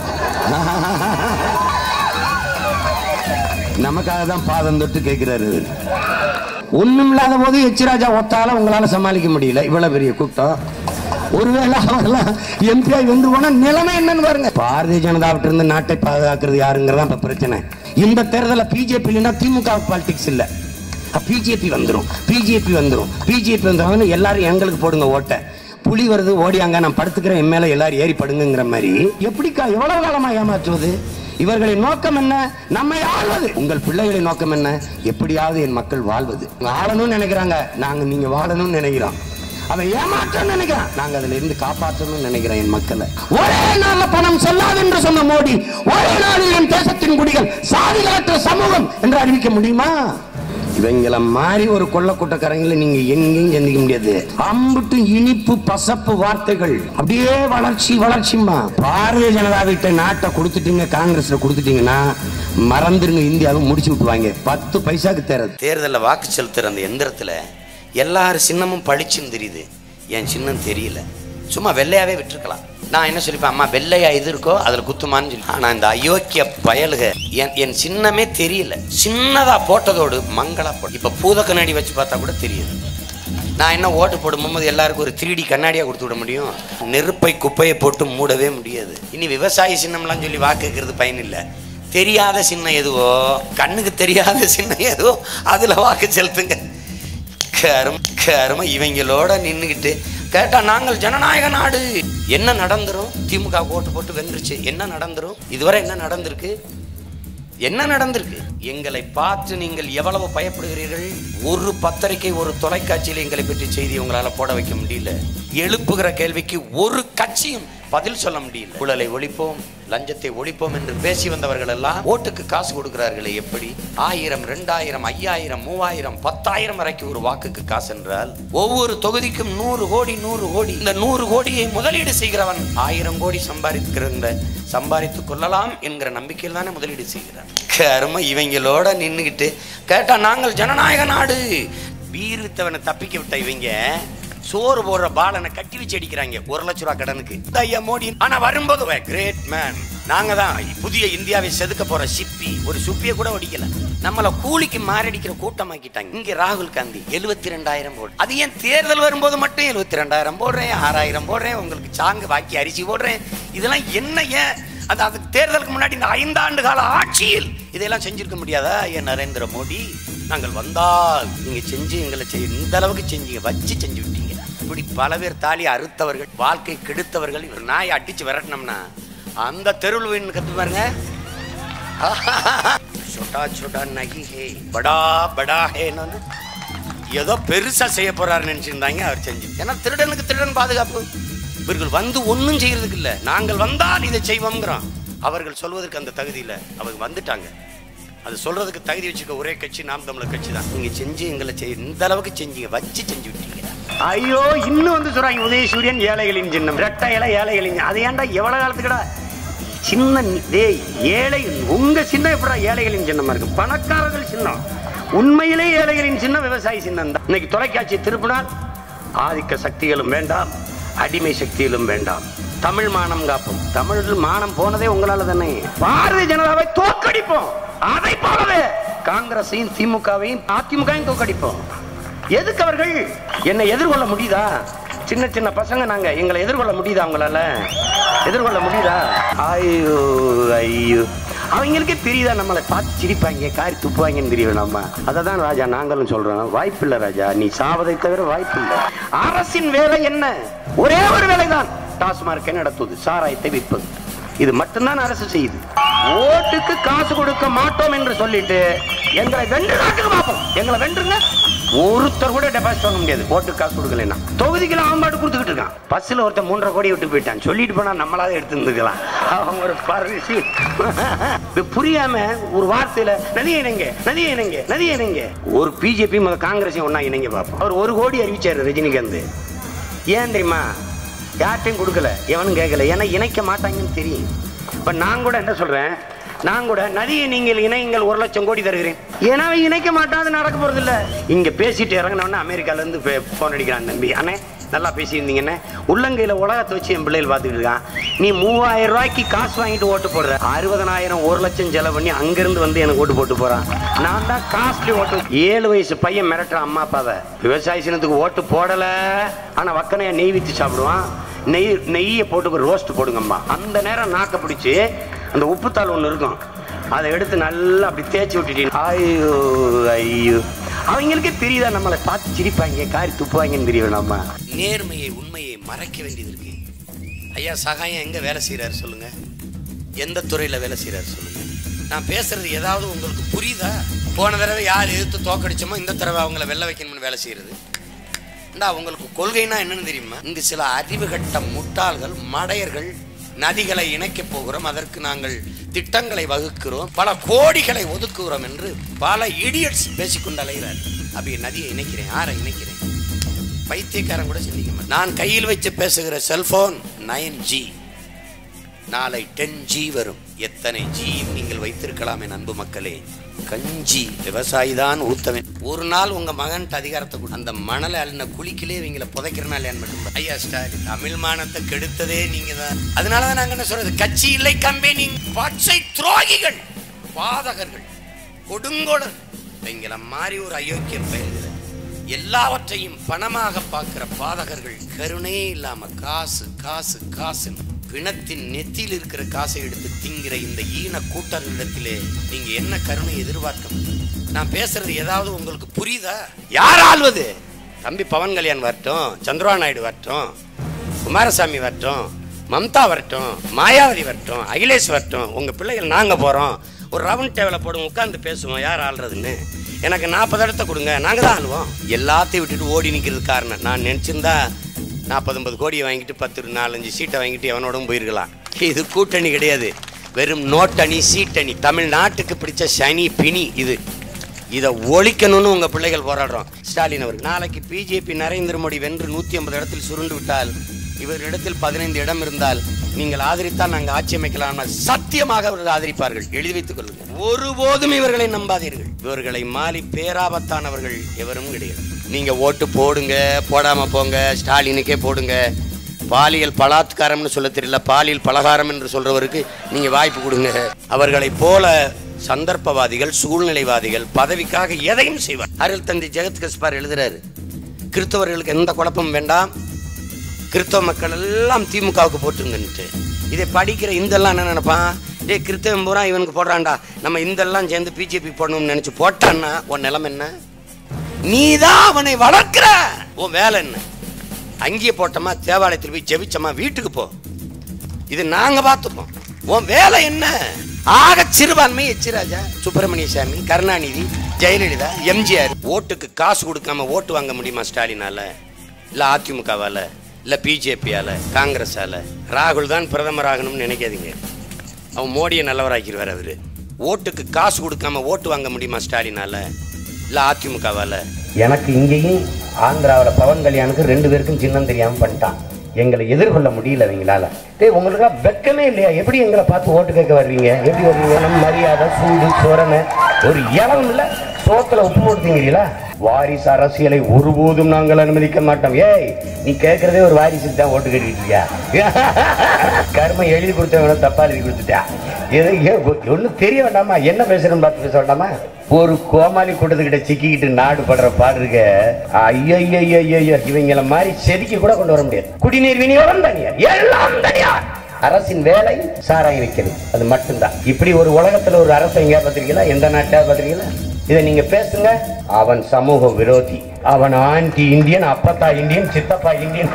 நமக்காக தான் பாதம் தொட்டு கேட்கிறாரு அவர் ஒண்ணும் இல்லாத போது எச்ராஜா ஒத்தால உங்களால சமாளிக்க முடியல இவ்வளவு பெரிய கூட்டம் ஒருவேளை அவரெல்லாம் எம்பிஐ வந்து போனா நிலைமை என்னன்னு பாருங்க பாரதிய ஜனதாவிட்ட இருந்து நாட்டை பாதுகாக்கிறது யாருங்கிறதா இப்ப பிரச்சனை இந்த தேர்தலில் பிஜேபி இல்லைன்னா திமுக பாலிடிக்ஸ் இல்லை பிஜேபி வந்துடும் பிஜேபி வந்துடும் பிஜேபி வந்துடும் எல்லாரும் எங்களுக்கு போடுங்க ஓட்டை புலி வருது ஓடியாங்க நான் படுத்துக்கிறேன் என் மேல எல்லாரும் ஏறி படுங்கிற மாதிரி எப்படிக்கா எவ்வளவு காலமா ஏமாற்றுவது இவர்களின் நோக்கம் என்ன நம்மை ஆள்வது உங்கள் பிள்ளைகளின் நோக்கம் என்ன எப்படியாவது என் மக்கள் வாழ்வது ஆளணும்னு நினைக்கிறாங்க நாங்க நீங்க வாழணும்னு நினைக்கிறோம் அவன் ஏமாற்றணும்னு நினைக்கிறான் நாங்க அதுல இருந்து காப்பாற்றணும்னு நினைக்கிறேன் என் மக்களை ஒரே நாள்ல பணம் செல்லாது என்று சொன்ன மோடி ஒரே நாளில் என் தேசத்தின் குடிகள் சாதிகளற்ற சமூகம் என்று அறிவிக்க முடியுமா இவங்கள மாதிரி ஒரு கொள்ள கூட்டக்காரங்களை நீங்க எங்கேயும் சந்திக்க முடியாது அம்புட்டு இனிப்பு பசப்பு வார்த்தைகள் அப்படியே வளர்ச்சி வளர்ச்சிமா பாரதிய ஜனதா வீட்டை நாட்டை கொடுத்துட்டீங்க காங்கிரஸ்ல கொடுத்துட்டீங்கன்னா மறந்துருங்க இந்தியாவை முடிச்சு விட்டுவாங்க பத்து பைசாக்கு தேரது தேர்தலில் வாக்கு செலுத்துற அந்த எந்திரத்தில் எல்லார் சின்னமும் பளிச்சுன்னு தெரியுது என் சின்னம் தெரியல சும்மா வெள்ளையாவே விட்டுருக்கலாம் நான் என்ன சொல்லிப்பேன் அம்மா வெள்ளையா இது இருக்கோ அதில் குத்துமான்னு சொல்லி ஆனால் இந்த அயோக்கிய பயலுக என் என் சின்னமே தெரியல சின்னதா போட்டதோடு மங்களா போட்டு இப்போ பூத கண்ணாடி வச்சு பார்த்தா கூட தெரியுது நான் என்ன ஓட்டு போடும்போது எல்லாருக்கும் ஒரு 3D கண்ணாடியாக கொடுத்து விட முடியும் நெருப்பை குப்பையை போட்டு மூடவே முடியாது இனி விவசாய சின்னம்லாம் சொல்லி வாக்கு கேட்கறது பயன் இல்லை தெரியாத சின்னம் எதுவோ கண்ணுக்கு தெரியாத சின்னம் எதுவோ அதில் வாக்கு செலுத்துங்க கரும கரும இவங்களோட நின்றுக்கிட்டு கேட்டா நாங்கள் ஜனநாயக நாடு என்ன நடந்துரும் திமுக ஓட்டு போட்டு வென்றுச்சு என்ன நடந்துரும் இதுவரை என்ன நடந்திருக்கு என்ன நடந்திருக்கு எங்களை பார்த்து நீங்கள் எவ்வளவு பயப்படுகிறீர்கள் ஒரு பத்திரிகை ஒரு தொலைக்காட்சியில் எங்களை பற்றி செய்தி உங்களால போட வைக்க முடியல எழுப்புகிற கேள்விக்கு ஒரு கட்சியும் பதில் சொல்ல முடியல ஊழலை ஒழிப்போம் லஞ்சத்தை ஒழிப்போம் என்று பேசி வந்தவர்கள் எல்லாம் ஓட்டுக்கு காசு கொடுக்கிறார்களே எப்படி ஆயிரம் ரெண்டாயிரம் ஐயாயிரம் மூவாயிரம் பத்தாயிரம் வரைக்கும் ஒரு வாக்குக்கு காசு என்றால் ஒவ்வொரு தொகுதிக்கும் நூறு கோடி நூறு கோடி இந்த நூறு கோடியை முதலீடு செய்கிறவன் ஆயிரம் கோடி சம்பாதிக்கிற சம்பாதித்துக் கொள்ளலாம் என்கிற நம்பிக்கையில் தானே முதலீடு செய்கிறான் கரும இவங்களோட நின்றுக்கிட்டு கேட்டா நாங்கள் ஜனநாயக நாடு வீர் வித்தவனை தப்பிக்க விட்ட இவங்க சோறு போடுற பாலனை கட்டி வச்சு அடிக்கிறாங்க ஒரு லட்ச ரூபா கடனுக்கு இந்த ஐயா மோடி ஆனா வரும்போது கிரேட் மேன் நாங்க தான் புதிய இந்தியாவை செதுக்க போற சிப்பி ஒரு சுப்பியை கூட ஒடிக்கல நம்மள கூலிக்கு மாரடிக்கிற கூட்டமாக்கிட்டாங்க இங்க ராகுல் காந்தி எழுபத்தி ரெண்டாயிரம் போடு அது ஏன் தேர்தல் வரும்போது மட்டும் எழுபத்தி ரெண்டாயிரம் போடுறேன் ஆறாயிரம் போடுறேன் உங்களுக்கு சாங்கு பாக்கி அரிசி போடுறேன் இதெல்லாம் என்ன ஏன் அது அதுக்கு தேர்தலுக்கு முன்னாடி இந்த ஐந்தாண்டு கால ஆட்சியில் இதெல்லாம் செஞ்சிருக்க முடியாதா ஏன் நரேந்திர மோடி நாங்கள் வந்தால் நீங்க செஞ்சு எங்களை செய் இந்த அளவுக்கு செஞ்சீங்க வச்சு செஞ்சு விட்டீங்க இப்படி பல பேர் தாலி அறுத்தவர்கள் வாழ்க்கை கெடுத்தவர்கள் இவர் நாயை அடிச்சு விரட்டினோம்னா அந்த தெருவில் போய் கத்து பாருங்க छोटा छोटा नहीं है बड़ा बड़ा है ஏதோ பெருசா செய்ய போறாருன்னு நினைச்சிருந்தாங்க அவர் செஞ்சு ஏன்னா திருடனுக்கு திருடன் பாதுகாப்பு இவர்கள் வந்து ஒன்றும் செய்யறதுக்கு இல்லை நாங்கள் வந்தால் இதை செய்வோங்கிறோம் அவர்கள் சொல்வதற்கு அந்த தகுதி இல்லை அவங்க வந்துட்டாங்க அது சொல்றதுக்கு தகுதி வச்சுக்க ஒரே கட்சி நாம் தமிழர் கட்சி தான் நீங்க செஞ்சு எங்களை செய் இந்த அளவுக்கு செஞ்சீங்க வச்சு செஞ்சு விட்டீங்க ஐயோ இன்னும் வந்து சொல்றாங்க உதயசூரியன் ஏழைகளின் சின்னம் ரெட்டை இலை ஏழைகளின் சின்னம். அது ஏன்டா எவ்வளவு காலத்துக்குடா சின்ன டேய் ஏழை உங்க சின்னம் எப்படா ஏழைகளின் சின்னமா இருக்கு பணக்காரர்கள் சின்னம் உண்மையிலே ஏழைகளின் சின்னம் விவசாயி சின்னம் தான் இன்னைக்கு தொலைக்காட்சி திருப்பினால் ஆதிக்க சக்திகளும் வேண்டாம் அடிமை சக்திகளும் வேண்டாம் தமிழ் மானம் காப்போம் தமிழ் மானம் போனதே உங்களால தானே பாரதிய ஜனதாவை தோற்கடிப்போம் அதை போலவே காங்கிரஸையும் திமுகவையும் அதிமுகவையும் தோற்கடிப்போம் எதுக்கு அவர்கள் என்னை எதிர்கொள்ள முடியுதா சின்ன சின்ன பசங்க நாங்க எங்களை எதிர்கொள்ள முடியுதா அவங்களால எதிர்கொள்ள முடியுதா ஐயோ ஐயோ அவங்களுக்கே தெரியுதா நம்மளை பார்த்து சிரிப்பாங்க காரி துப்புவாங்கன்னு தெரியும் நம்ம அதை தான் ராஜா நாங்களும் சொல்றோம் வாய்ப்பு இல்லை ராஜா நீ சாவதை தவிர வாய்ப்பு இல்லை அரசின் வேலை என்ன ஒரே ஒரு வேலைதான் டாஸ்மார்க்கை நடத்துவது சாராயத்தை விற்பது இது மட்டும்தான் அரசு செய்யுது ஓட்டுக்கு காசு கொடுக்க மாட்டோம் என்று சொல்லிட்டு எங்களை வென்று நாட்டுக்கு பார்ப்போம் எங்களை வென்றுங்க ஒருத்தர் கூட டெபாசிட் வாங்க முடியாது ஓட்டு காசு கொடுக்கலன்னா தொகுதிக்கெல்லாம் அவன் பாட்டு கொடுத்துக்கிட்டு இருக்கான் பஸ்ஸில் ஒருத்தன் மூன்றரை கோடி விட்டு போயிட்டான் சொல்லிட்டு போனா நம்மளாவது எடுத்து இருந்துக்கலாம் அவங்க ஒரு பரிசு இது புரியாம ஒரு வார்த்தையில நதியை இணைங்க நதியை இணைங்க நதியை இணைங்க ஒரு பிஜேபி முத காங்கிரஸையும் ஒண்ணா இணைங்க பார்ப்போம் அவர் ஒரு கோடி அறிவிச்சாரு ரஜினிகாந்த் ஏன் தெரியுமா யார்ட்டையும் கொடுக்கல எவனும் கேட்கல ஏன்னா இணைக்க மாட்டாங்கன்னு தெரியும் இப்ப நான் கூட என்ன சொல்றேன் நான் கூட நதியை நீங்கள் இணையுங்கள் ஒரு லட்சம் கோடி தருகிறேன் ஏன்னா அவன் இணைக்க மாட்டான் அது நடக்க போறது இல்ல இங்க பேசிட்டு இறங்கினவொடனே அமெரிக்கால இருந்து போன் அடிக்கிறான் தம்பி அண்ணே நல்லா பேசியிருந்தீங்கண்ணே உள்ளங்கையில உலகத்தை வச்சு என் பிள்ளைகள் பார்த்துக்கிட்டு இருக்கான் நீ மூவாயிரம் ரூபாய்க்கு காசு வாங்கிட்டு ஓட்டு போடுற அறுபதனாயிரம் ஒரு லட்சம் செலவு பண்ணி அங்கிருந்து வந்து எனக்கு ஓட்டு போட்டு போறான் நான் தான் காஸ்ட்லி ஓட்டு ஏழு வயசு பையன் மிரட்டுறான் அம்மா அப்பாவை விவசாய சின்னத்துக்கு ஓட்டு போடல ஆனா வக்கனையா நெய் வித்து சாப்பிடுவான் நெய் நெய்யை போட்டு ரோஸ்ட் போடுங்கம்மா அந்த நேரம் நாக்க பிடிச்சி அந்த உப்புத்தாள் ஒன்று இருக்கும் அதை எடுத்து நல்லா அப்படி தேய்ச்சி விட்டுட்டீங்க ஐயோ ஐயோ அவங்களுக்கே தெரியுதா நம்மளை பார்த்து சிரிப்பாங்க காரி துப்புவாங்கன்னு தெரியும் நம்ம நேர்மையை உண்மையை மறைக்க வேண்டியது இருக்கு ஐயா சகாயம் எங்க வேலை செய்றாரு சொல்லுங்க எந்த துறையில வேலை செய்றாரு சொல்லுங்க நான் பேசுறது ஏதாவது உங்களுக்கு புரியுதா போன தடவை யார் எதிர்த்து தோக்கடிச்சோமோ இந்த தடவை அவங்கள வெள்ள வைக்கணும்னு வேலை செய்யறது இந்தா உங்களுக்கு கொள்கைனா என்னன்னு தெரியுமா இங்கு சில அறிவு கட்ட முட்டாள்கள் மடையர்கள் நதிகளை இணைக்கப் போகிறோம் அதற்கு நாங்கள் திட்டங்களை வகுக்கிறோம் பல கோடிகளை ஒதுக்குகிறோம் என்று பல இடியட்ஸ் பேசிக்கொண்டு அலைகிறார் அப்படி நதியை இணைக்கிறேன் யாரை இணைக்கிறேன் பைத்தியக்காரன் கூட சிந்திக்க மாட்டேன் நான் கையில் வச்சு பேசுகிற செல்போன் நைன் ஜி நாளை டென் ஜி வரும் எத்தனை ஜியும் நீங்கள் வைத்திருக்கலாம் என் அன்பு மக்களே கஞ்சி விவசாயி தான் ஊத்தவன் ஒரு நாள் உங்க மகன்ட்டு அதிகாரத்தை கொடு அந்த மணலை அள்ளின குளிக்கலே இவங்கள புதைக்கிறனால ஏன் மட்டும் பாரு. ஐயா ஸ்டாலின் தமிழ் மானத்தை கெடுத்ததே நீங்க தான் அதனாலதான் நாங்க என்ன சொல்றது கட்சி இல்லை கம்பெனி பச்சை துரோகிகள் பாதகர்கள் கொடுங்கோலர் எங்களை மாதிரி ஒரு அயோக்கிய பெயர்கள் எல்லாவற்றையும் பணமாக பார்க்கிற பாதகர்கள் கருணையே இல்லாம காசு காசு காசு பிணத்தின் நெத்தியில் இருக்கிற காசை எடுத்து திங்கிற இந்த ஈன கூட்டர்களிடத்திலே நீங்க என்ன கருணை எதிர்பார்க்க முடியும்? நான் பேசுறது ஏதாவது உங்களுக்கு புரியுதா யார் ஆள்வது தம்பி பவன் கல்யாண் வரட்டும் சந்திரபாபு நாயுடு வரட்டும் குமாரசாமி வரட்டும் மம்தா வரட்டும் மாயாவதி வரட்டும் அகிலேஷ் வரட்டும் உங்க பிள்ளைகள் நாங்க போறோம் ஒரு ரவுண்ட் டேபிள போடுங்க உட்கார்ந்து பேசுவோம் யார் ஆள்றதுன்னு எனக்கு நாற்பது இடத்த கொடுங்க நாங்க தான் ஆளுவோம் எல்லாத்தையும் விட்டுட்டு ஓடி நிக்கிறது காரணம் நான் நினைச்சிருந்தா நாற்பது ஐம்பது கோடியை வாங்கிட்டு பத்து நாலஞ்சு சீட்டை வாங்கிட்டு எவனோடும் போயிருக்கலாம் இது கூட்டணி கிடையாது வெறும் நோட்டணி சீட்டணி தமிழ்நாட்டுக்கு பிடிச்ச சனி பிணி இது இதை ஒழிக்கணும்னு உங்க பிள்ளைகள் போராடுறோம் ஸ்டாலின் அவர் நாளைக்கு பிஜேபி நரேந்திர மோடி வென்று நூத்தி ஐம்பது இடத்தில் சுருண்டு விட்டால் இவரிடத்தில் பதினைந்து இடம் இருந்தால் நீங்கள் ஆதரித்தால் நாங்கள் ஆட்சி அமைக்கலாம் சத்தியமாக அவர்கள் ஆதரிப்பார்கள் எழுதி வைத்துக் கொள்ளுங்கள் ஒருபோதும் இவர்களை நம்பாதீர்கள் இவர்களை மாறி பேராபத்தானவர்கள் எவரும் கிடையாது நீங்க ஓட்டு போடுங்க போடாம போங்க ஸ்டாலினுக்கே போடுங்க பாலியல் பலாத்காரம்னு சொல்ல தெரியல பாலியல் பலகாரம் என்று சொல்றவருக்கு நீங்க வாய்ப்பு கொடுங்க அவர்களைப் போல சந்தர்ப்பவாதிகள் சூழ்நிலைவாதிகள் பதவிக்காக எதையும் செய்வார் அருள் தந்தை ஜெகத் கஸ்பார் எழுதுறாரு கிறிஸ்தவர்களுக்கு எந்த குழப்பமும் வேண்டாம் கிறிஸ்தவ மக்கள் எல்லாம் திமுகவுக்கு போட்டுருங்கன்ட்டு இதை படிக்கிற இந்தெல்லாம் என்ன நினைப்பான் டேய் கிறிஸ்தவன் பூரா இவனுக்கு போடுறான்டா நம்ம இந்தெல்லாம் சேர்ந்து பிஜேபி போடணும்னு நினைச்சு போட்டான்னா உன் நிலைமை என்ன நீதான் அவனை வளர்க்கிற உன் வேலை என்ன அங்கேயே போட்டோமா தேவாலயத்தில் போய் ஜெபிச்சோமா வீட்டுக்கு போ இது நாங்க பார்த்துப்போம் உன் வேலை என்ன ஆக சிறுபான்மை எச்சிராஜா சுப்பிரமணிய சாமி கருணாநிதி ஜெயலலிதா எம்ஜிஆர் ஓட்டுக்கு காசு கொடுக்காம ஓட்டு வாங்க முடியுமா ஸ்டாலினால இல்ல அதிமுகவால இல்ல பிஜேபியால காங்கிரஸால ராகுல் தான் பிரதமர் ஆகணும்னு நினைக்காதீங்க அவன் மோடியை நல்லவராக்கிடுவார் அவரு ஓட்டுக்கு காசு கொடுக்காம ஓட்டு வாங்க முடியுமா ஸ்டாலினால இல்ல அதிமுகவால எனக்கு இங்கேயும் ஆந்திராவில் பவன் கல்யாணுக்கு ரெண்டு பேருக்கும் சின்னம் தெரியாம பண்ணிட்டான் எங்களை எதிர்கொள்ள முடியல அவங்களால டேய் உங்களுக்கு வெக்கமே இல்லையா எப்படி எங்களை பார்த்து ஓட்டு கேட்க வர்றீங்க எப்படி வருவீங்க நம்ம மரியாதை சூடு சோரனை ஒரு இளம் இல்ல சோத்துல உப்பு போடுத்தீங்களா வாரிசு அரசியலை ஒருபோதும் நாங்கள் அனுமதிக்க மாட்டோம் ஏய் நீ கேட்கறதே ஒரு வாரிசுக்கு தான் ஓட்டு கேட்டுக்கிட்டு இருக்கியா கர்மம் எழுதி கொடுத்தவன தப்பா எழுதி கொடுத்துட்டா எது ஒன்றும் தெரிய வேண்டாமா என்ன பேசுறேன்னு பார்த்து பேச வேண்டாமா ஒரு கோமாளி கூட்டத்துக்கிட்ட சிக்கிக்கிட்டு நாடு படுற பாடு இருக்க ஐயோ இவங்கள மாதிரி செதுக்கி கூட கொண்டு வர முடியாது குடிநீர் விநியோகம் தனியார் எல்லாம் தனியார் அரசின் வேலை சாராயம் வைக்கிறது அது மட்டும்தான் இப்படி ஒரு உலகத்துல ஒரு அரசை எங்கேயா பார்த்திருக்கீங்களா எந்த நாட்டா பார்த்திருக்கீங்களா இதை நீங்க பேசுங்க அவன் சமூக விரோதி அவன் ஆன்டி இந்தியன் அப்பத்தா இந்தியன் சித்தப்பா இந்தியன்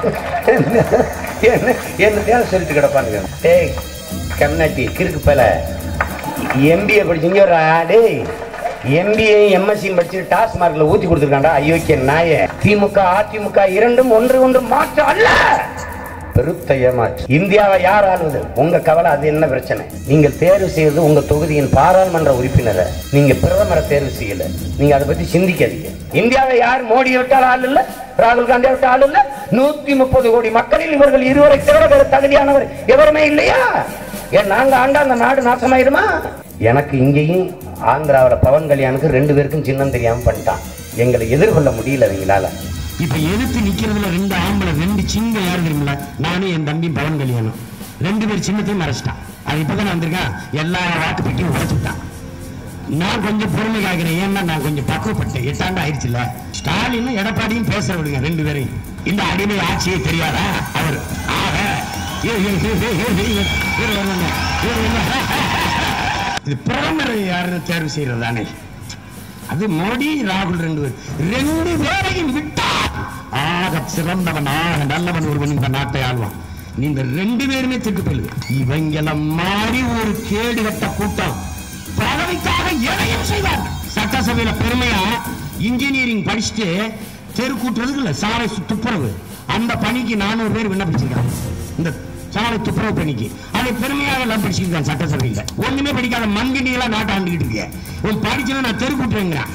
என்ன என்னத்தையும் சொல்லிட்டு கிடப்பானுங்க டேய் கம்னாட்டி கிறுக்கு பல எம்பிஏ படிச்சீங்க ஒரு ஆ- டேய் எம்பிஏ எம்எஸ்சி படிச்சு டாஸ்மார்க்ல ஊத்தி கொடுத்துருக்காண்டா அயோக்கிய நாய திமுக அதிமுக இரண்டும் ஒன்று ஒன்று மாற்றம் அல்ல பெருத்த ஏமாற்று இந்தியாவை யார் ஆளுவது உங்க கவலை அது என்ன பிரச்சனை நீங்கள் தேர்வு செய்வது உங்க தொகுதியின் பாராளுமன்ற உறுப்பினரை நீங்க பிரதமரை தேர்வு செய்யல நீங்க அதை பத்தி சிந்திக்காதீங்க இந்தியாவை யார் மோடி விட்டால் ஆள் இல்ல ராகுல் காந்தி விட்ட ஆள் இல்ல நூத்தி முப்பது கோடி மக்களில் இவர்கள் இருவரை தவிர வேறு தகுதியானவர் எவருமே இல்லையா ஏன் நாங்க ஆண்டா அந்த நாடு நாசமாயிருமா எனக்கு இங்கேயும் ஆந்திராவில் பவன் கல்யாணுக்கு ரெண்டு பேருக்கும் சின்னம் தெரியாம பண்ணிட்டான் எங்களை எதிர்கொள்ள முடியல அவங்களால இப்ப எதிர்த்து நிக்கிறதுல ரெண்டு ஆம்பளை ரெண்டு சிங்க யாரு தெரியுமில நானும் என் தம்பி பவன் கல்யாணம் ரெண்டு பேர் சின்னத்தையும் மறைச்சிட்டான் அது இப்பதான் வந்திருக்கான் எல்லா வாக்கு பெட்டியும் உடைச்சுட்டான் நான் கொஞ்சம் பொறுமை காக்கிறேன் ஏன்னா நான் கொஞ்சம் பக்குவப்பட்டேன் எட்டாண்டு ஆயிடுச்சுல ஸ்டாலினும் எடப்பாடியும் பேச விடுங்க ரெண்டு பேரையும் இந்த அடிமை ஆட்சியே தெரியாதா அவர் ஆக இவரு- இவரு- இவரு- இவரு- இவரு- இவரு வருவாங்க. இவரு வருவாங்க. இது பிரதமர் யாருன்னு தேர்வு செய்யறது தானே அது மோடி ராகுல் ரெண்டு பேர் ரெண்டு பேரையும் விட்டா ஆக சிறந்தவன் ஆக நல்லவன் ஒருவன் இந்த நாட்டை ஆள்வான் நீங்க ரெண்டு பேருமே திட்டு போயிடுது இவங்கள மாதிரி ஒரு கேடு கட்ட கூட்டம் பதவிக்காக எதையும் செய்வார் சட்டசபையில பெருமையா இன்ஜினியரிங் படிச்சுட்டு தெரு கூட்டுறதுக்கு இல்ல சாலை சு- துப்புரவு அந்த பணிக்கு நானூறு பேர் விண்ணப்பிச்சிருக்காங்க இந்த சாலை துப்புரவு பணிக்கு அதை பெருமையாக எல்லாம் படிச்சிருக்காங்க சட்டசபையில ஒண்ணுமே படிக்காத மண்கிண்டிகளா நாட்டை ஆண்டுகிட்டு இருக்கேன் உன் படிச்சவன் நான் தெரு கூட்டுறேங்கிறான்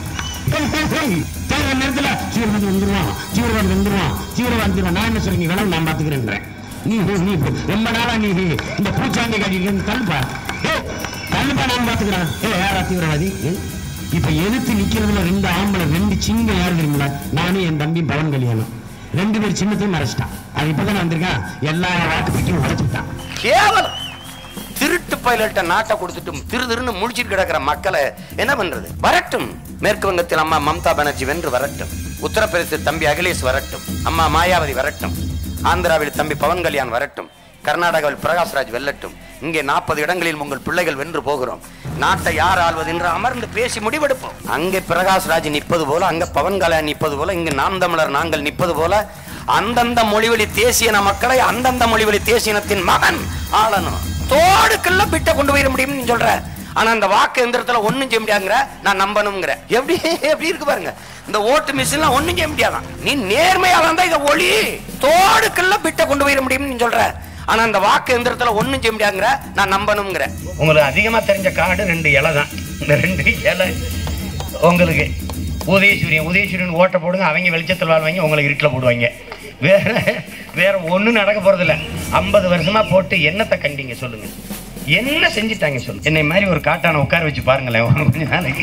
தேர்தல் நேரத்துல தீவிரவாதி வந்துருவான் தீவிரவாதி வந்துருவான் தீவிரவாதி வந்துருவான் நான் என்ன சொல்றீங்க வேணாம் நான் பாத்துக்கிறேன்றேன் நீ நீ ரொம்ப நாளா நீ இந்த பூச்சாண்டி காட்டிட்டு தள்ளுப்பா ஏய், தள்ளுப்பா நான் பாத்துக்கிறேன் ஏ யாரா தீவிரவாதி ஏய், இப்ப எதிர்த்து நிக்கிறதுல ரெண்டு ஆம்பளை ரெண்டு சிங்க யாரு தெரியுமில நானும் என் தம்பி பவன் கல்யாணம் ரெண்டு பேர் சின்னத்தையும் மறைச்சிட்டான் அது இப்பதான் வந்திருக்கான் எல்லா வாக்கு பெட்டியும் உடைச்சுட்டான் கேவலம் திருட்டு பயிலிட்ட நாட்டை கொடுத்துட்டு திரு திருன்னு முழிச்சிட்டு கிடக்கிற மக்களை என்ன பண்றது வரட்டும் மேற்கு வங்கத்தில் அம்மா மம்தா பானர்ஜி வென்று வரட்டும் உத்தரப்பிரதேச தம்பி அகிலேஷ் வரட்டும் அம்மா மாயாவதி வரட்டும் ஆந்திராவில் தம்பி பவன் கல்யாண் வரட்டும் கர்நாடகாவில் பிரகாஷ்ராஜ் வெல்லட்டும் இங்கே நாற்பது இடங்களில் உங்கள் பிள்ளைகள் வென்று போகிறோம் நாட்டை யார் ஆள்வது என்று அமர்ந்து பேசி முடிவெடுப்போம் அங்கே பிரகாஷ்ராஜ் நிற்பது போல அங்க பவன் கல்யாண் நிற்பது போல இங்கு நாம் தமிழர் நாங்கள் நிற்பது போல அந்தந்த மொழிவழி தேசியன மக்களை அந்தந்த மொழிவழி தேசியனத்தின் மகன் ஆளணும் தோடுக்குள்ள பிட்ட கொண்டு போயிட முடியும்னு நீ சொல்ற ஆனா அந்த வாக்கு எந்திரத்துல ஒண்ணும் செய்ய முடியாதுங்கிற நான் நம்பணுங்கிற எப்படி எப்படி இருக்கு பாருங்க இந்த ஓட்டு மிஷின்லாம் ஒண்ணும் செய்ய முடியாதான் நீ நேர்மையா வந்தா இதை ஒளி தோடுக்குள்ள பிட்ட கொண்டு போயிட முடியும்னு நீ சொல்ற ஆனா அந்த வாக்கு எந்திரத்துல ஒண்ணும் செய்ய முடியாதுங்கிற நான் நம்பணுங்கிற உங்களுக்கு அதிகமா தெரிஞ்ச காடு ரெண்டு இலை தான் இந்த ரெண்டு இலை உங்களுக்கு உதயசூரியன் உதயசூரியன் ஓட்ட போடுங்க அவங்க வெளிச்சத்தில் வாழ்வாங்க உங்களுக்கு இருட்டில் போடுவாங்க வேற வேற ஒன்றும் நடக்க போறதில்ல ஐம்பது வருஷமா போட்டு என்னத்தை கண்டீங்க சொல்லுங்க என்ன செஞ்சுட்டாங்க சொல்லு என்னை மாதிரி ஒரு காட்டான உட்கார வச்சு பாருங்களேன் ஒரு கொஞ்ச நாளைக்கு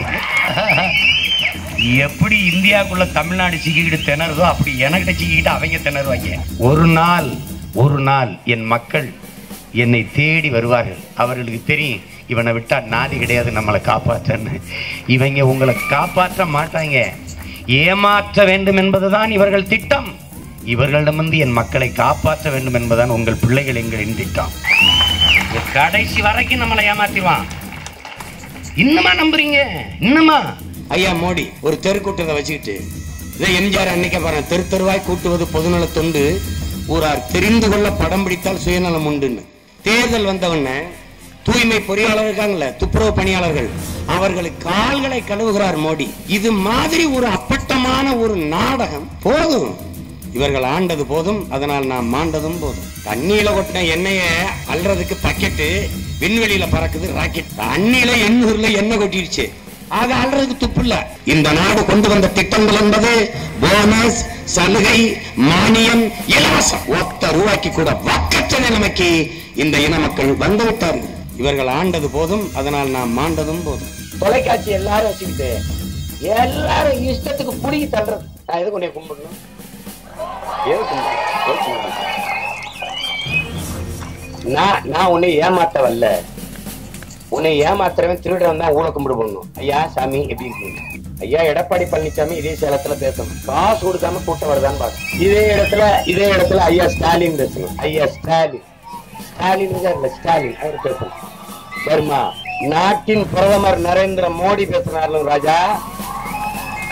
எப்படி இந்தியாக்குள்ள தமிழ்நாடு சிக்கிக்கிட்டு திணறுதோ அப்படி எனக்கிட்ட சிக்கிக்கிட்டு அவங்க திணறுவாங்க ஒரு நாள் ஒரு நாள் என் மக்கள் என்னை தேடி வருவார்கள் அவர்களுக்கு தெரியும் இவனை விட்டா நாதி கிடையாது நம்மளை காப்பாற்றன்னு இவங்க உங்களை காப்பாற்ற மாட்டாங்க ஏமாற்ற வேண்டும் என்பதுதான் இவர்கள் திட்டம் இவர்களிடமிருந்து என் மக்களை காப்பாற்ற வேண்டும் என்பதுதான் உங்கள் பிள்ளைகள் எங்களின் திட்டம் இது கடைசி வரைக்கும் நம்மளை ஏமாத்திடுவான் இன்னுமா நம்புறீங்க இன்னுமா ஐயா மோடி ஒரு தெருக்கூட்டத்தை வச்சுக்கிட்டு இதை எம்ஜிஆர் அன்னைக்கு பாருங்க தெரு தெருவாய் கூட்டுவது பொதுநல தொண்டு ஊரார் தெரிந்து கொள்ள படம் பிடித்தால் சுயநலம் உண்டுன்னு தேர்தல் வந்தவன தூய்மை பொறியாளர் இருக்காங்கல்ல துப்புரவு பணியாளர்கள் அவர்களுக்கு கால்களை கழுவுகிறார் மோடி இது மாதிரி ஒரு அப்பட்டமான ஒரு நாடகம் போதும் இவர்கள் ஆண்டது போதும் அதனால் நாம் மாண்டதும் போதும் தண்ணியில கொட்டின எண்ணெய அல்றதுக்கு பக்கெட்டு விண்வெளியில பறக்குது ராக்கெட் தண்ணியில எண்ணூர்ல எண்ணெய் கொட்டிடுச்சு ஆக அல்றதுக்கு துப்பு இல்ல இந்த நாடு கொண்டு வந்த திட்டங்கள் என்பது போனஸ் சலுகை மானியம் இலவசம் ஒத்த ரூபாய்க்கு கூட வக்கற்ற நிலைமைக்கு இந்த இன மக்கள் வந்து விட்டார்கள் இவர்கள் ஆண்டது போதும் அதனால் நாம் மாண்டதும் போதும் தொலைக்காட்சி எல்லாரும் வச்சுக்கிட்டு எல்லாரும் இஷ்டத்துக்கு புடிக்கி தள்ளுறது நான் எதுக்கு உன்னை கும்பிடணும் எதுக்கு கும்பிடணும்? எதுக்கு கும்பிடணும்? நான் நான் உன்னை ஏமாத்த வரல உன்னை ஏமாத்துறவன் திருடன் தான் ஊழ கும்பிடு பண்ணணும் ஐயா சாமி எப்படி இருக்கீங்க ஐயா எடப்பாடி பழனிசாமி இதே சேலத்துல பேசணும் காசு கொடுக்காம கூட்டம் வருதான்னு பாக்கணும் இதே இடத்துல இதே இடத்துல ஐயா ஸ்டாலின் பேசணும் ஐயா ஸ்டாலின் ஸ்டாலின் இருக்காருல்ல ஸ்டாலின் அவர் பேசணும் வருமா நாட்டின் பிரதமர் நரேந்திர மோடி பேசுறாரு ராஜா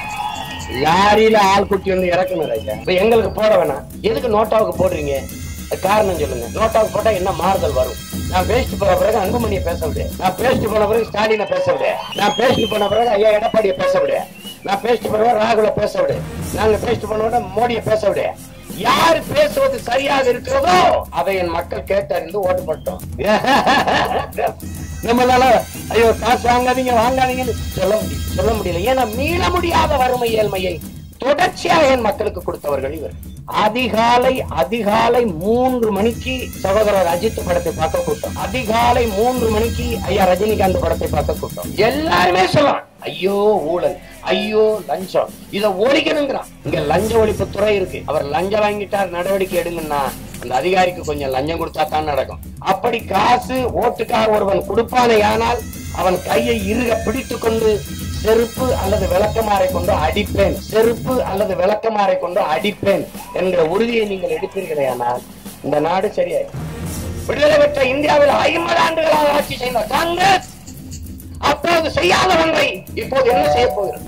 லாரியில ஆள் குட்டி வந்து இறக்கணும் ராஜா இப்ப எங்களுக்கு போட வேணாம் எதுக்கு நோட்டாவுக்கு போடுறீங்க காரணம் சொல்லுங்க நோட்டாவுக்கு போட்டா என்ன மாறுதல் வரும் நான் பேசிட்டு போன பிறகு அன்புமணியை பேச விடு நான் பேசிட்டு போன பிறகு ஸ்டாலினை பேச விடு நான் பேசிட்டு போன பிறகு ஐயா எடப்பாடியை பேச விடு நான் பேசிட்டு போன பிறகு ராகுல பேச விடு நாங்க பேசிட்டு போன விட மோடியை பேச விடு யார் பேசுவது சரியாக இருக்கிறதோ அதை என் மக்கள் கேட்டறிந்து ஓட்டு போட்டோம் நம்மளால ஐயோ காசு வாங்காதீங்க வாங்காதீங்கன்னு சொல்ல முடியும் சொல்ல முடியல ஏன்னா மீள முடியாத வறுமை ஏழ்மையை தொடர்ச்சியாக என் மக்களுக்கு கொடுத்தவர்கள் இவர் அதிகாலை அதிகாலை மூன்று மணிக்கு சகோதரர் அஜித் படத்தை பார்க்க கூட்டம் அதிகாலை மூன்று மணிக்கு ஐயா ரஜினிகாந்த் படத்தை பார்க்க கூட்டம் எல்லாருமே சொல்லலாம் ஐயோ ஊழல் ஐயோ லஞ்சம் இத ஒழிக்கணுங்கிறான் இங்க லஞ்ச ஒழிப்பு துறை இருக்கு அவர் லஞ்சம் வாங்கிட்டார் நடவடிக்கை எடுங்கன்னா அந்த அதிகாரிக்கு கொஞ்சம் லஞ்சம் கொடுத்தா தான் நடக்கும் அப்படி காசு ஓட்டுக்காக ஒருவன் கொடுப்பானே ஆனால் அவன் கையை இறுக பிடித்துக் கொண்டு செருப்பு அல்லது விளக்கமாறை கொண்டு அடிப்பேன் செருப்பு அல்லது விளக்கமாறை கொண்டு அடிப்பேன் என்கிற உறுதியை நீங்கள் எடுப்பீர்களே ஆனால் இந்த நாடு சரியாய் விடுதலை பெற்ற இந்தியாவில் ஐம்பது ஆண்டுகளாக ஆட்சி செய்த காங்கிரஸ் அப்போது செய்யாத ஒன்றை இப்போது என்ன செய்ய போகிறது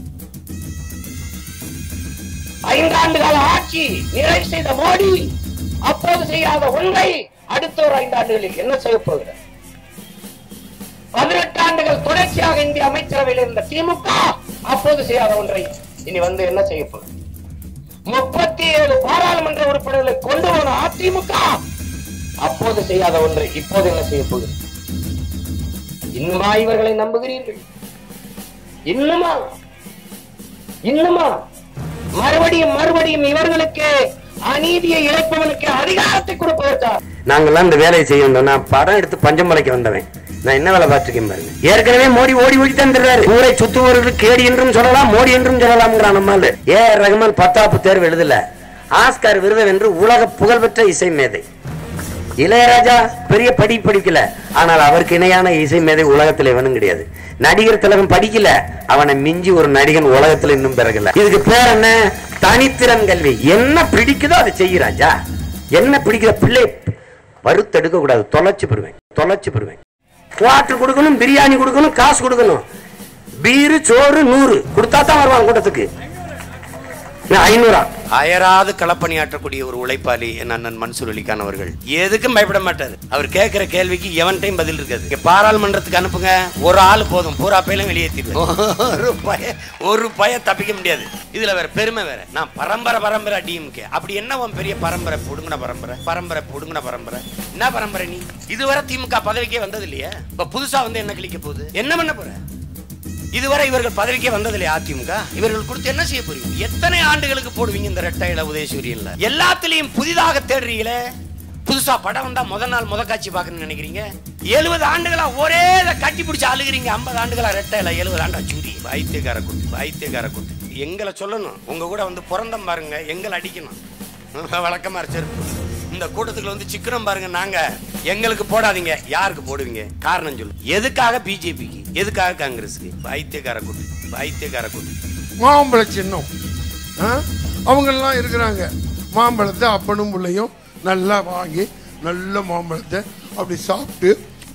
ஐந்தாண்டு கால ஆட்சி நிறைவு செய்த மோடி அப்போது செய்யாத ஒன்றை அடுத்த ஒரு ஐந்தாண்டுகளில் என்ன செய்ய போகிறார் பதினெட்டு ஆண்டுகள் தொடர்ச்சியாக இந்திய அமைச்சரவையில் இருந்த திமுக அப்போது செய்யாத ஒன்றை இனி வந்து என்ன செய்ய போகுது முப்பத்தி ஏழு பாராளுமன்ற உறுப்பினர்களை கொண்டு வர அதிமுக அப்போது செய்யாத ஒன்றை இப்போது என்ன செய்ய போகுது இன்னுமா இவர்களை நம்புகிறீர்கள் இன்னுமா இன்னுமா மறுபடியும் மறுபடியும் இவர்களுக்கு அநீதியை இழைப்பவனுக்கு அதிகாரத்தை கொடுப்பதற்கா நாங்கெல்லாம் இந்த வேலையை செய்யணும் நான் படம் எடுத்து பஞ்சமலைக்கு வந்தவன் நான் என்ன வேலை பார்த்துருக்கேன் பாருங்க ஏற்கனவே மோடி ஓடி ஓடி தந்துடுறாரு ஊரை சுத்துவோருக்கு கேடி என்றும் சொல்லலாம் மோடி என்றும் சொல்லலாம்ங்கிறான் நம்மால ஏ ஆர் ரஹ்மான் பத்தாப்பு தேர்வு எழுதல ஆஸ்கார் விருது வென்று உலக புகழ்பெற்ற இசை மேதை இளையராஜா பெரிய படி படிக்கல ஆனால் அவருக்கு இணையான இசை மேதை உலகத்துல எவனும் கிடையாது நடிகர் திலகம் படிக்கல அவனை மிஞ்சி ஒரு நடிகன் உலகத்துல இன்னும் பிறகல இதுக்கு பேர் என்ன தனித்திறன் கல்வி என்ன பிடிக்குதோ அதை செய்ய ராஜா என்ன பிடிக்கிற பிள்ளை வறுத்தெடுக்க கூடாது தொலைச்சு பெறுவேன் தொலைச்சு பெறுவேன் குவாட்டர் கொடுக்கணும் பிரியாணி கொடுக்கணும் காசு கொடுக்கணும் பீரு சோறு நூறு கொடுத்தா தான் வருவான் கூட்டத்துக்கு ஐநூறா அயராது களப்பணியாற்றக்கூடிய ஒரு உழைப்பாளி என் அண்ணன் மன்சூர் அலிகான் அவர்கள் எதுக்கும் பயப்பட மாட்டார் அவர் கேட்கிற கேள்விக்கு எவன்டையும் பதில் இருக்காது இங்க பாராளுமன்றத்துக்கு அனுப்புங்க ஒரு ஆள் போதும் பூரா பையிலும் வெளியேற்றிடுவேன் ஒரு பய ஒரு பய தப்பிக்க முடியாது இதுல வேற பெருமை வேற நான் பரம்பரை பரம்பரை டிஎம்கே அப்படி என்ன உன் பெரிய பரம்பரை புடுங்கின பரம்பரை பரம்பரை புடுங்கின பரம்பரை என்ன பரம்பரை நீ இதுவரை திமுக பதவிக்கே வந்தது இல்லையா இப்ப புதுசா வந்து என்ன கிளிக்க போகுது என்ன பண்ண போற இதுவரை இவர்கள் பதவிக்கே வந்ததில்லை அதிமுக இவர்கள் கொடுத்து என்ன செய்ய போறீங்க எத்தனை ஆண்டுகளுக்கு போடுவீங்க இந்த ரெட்டை இல உதயசூரியன்ல எல்லாத்துலயும் புதிதாக தேடுறீங்களே புதுசா படம் வந்தா முத நாள் முத காட்சி பார்க்கணும்னு நினைக்கிறீங்க எழுபது ஆண்டுகளா ஒரே இதை கட்டி பிடிச்சி அழுகிறீங்க ஐம்பது ஆண்டுகளா ரெட்டை இல எழுபது ஆண்டா சூரி வைத்தியக்கார கூட்டு வைத்தியக்கார கூட்டு எங்களை சொல்லணும் உங்க கூட வந்து பிறந்தம் பாருங்க எங்களை அடிக்கணும் வழக்கமா செருப்பு இந்த கூட்டத்துக்குள்ள வந்து சிக்கனம் பாருங்க நாங்க எங்களுக்கு போடாதீங்க யாருக்கு போடுவீங்க காரணம் சொல்லு எதுக்காக பிஜேபிக்கு எதுக்காக காங்கிரஸுக்கு வைத்தியக்கார கூட்டு வைத்தியக்கார கூட்டு மாம்பழ சின்னம் ஆ? அவங்கெல்லாம் இருக்கிறாங்க மாம்பழத்தை அப்பனும் பிள்ளையும் நல்லா வாங்கி நல்ல மாம்பழத்தை அப்படி சாப்பிட்டு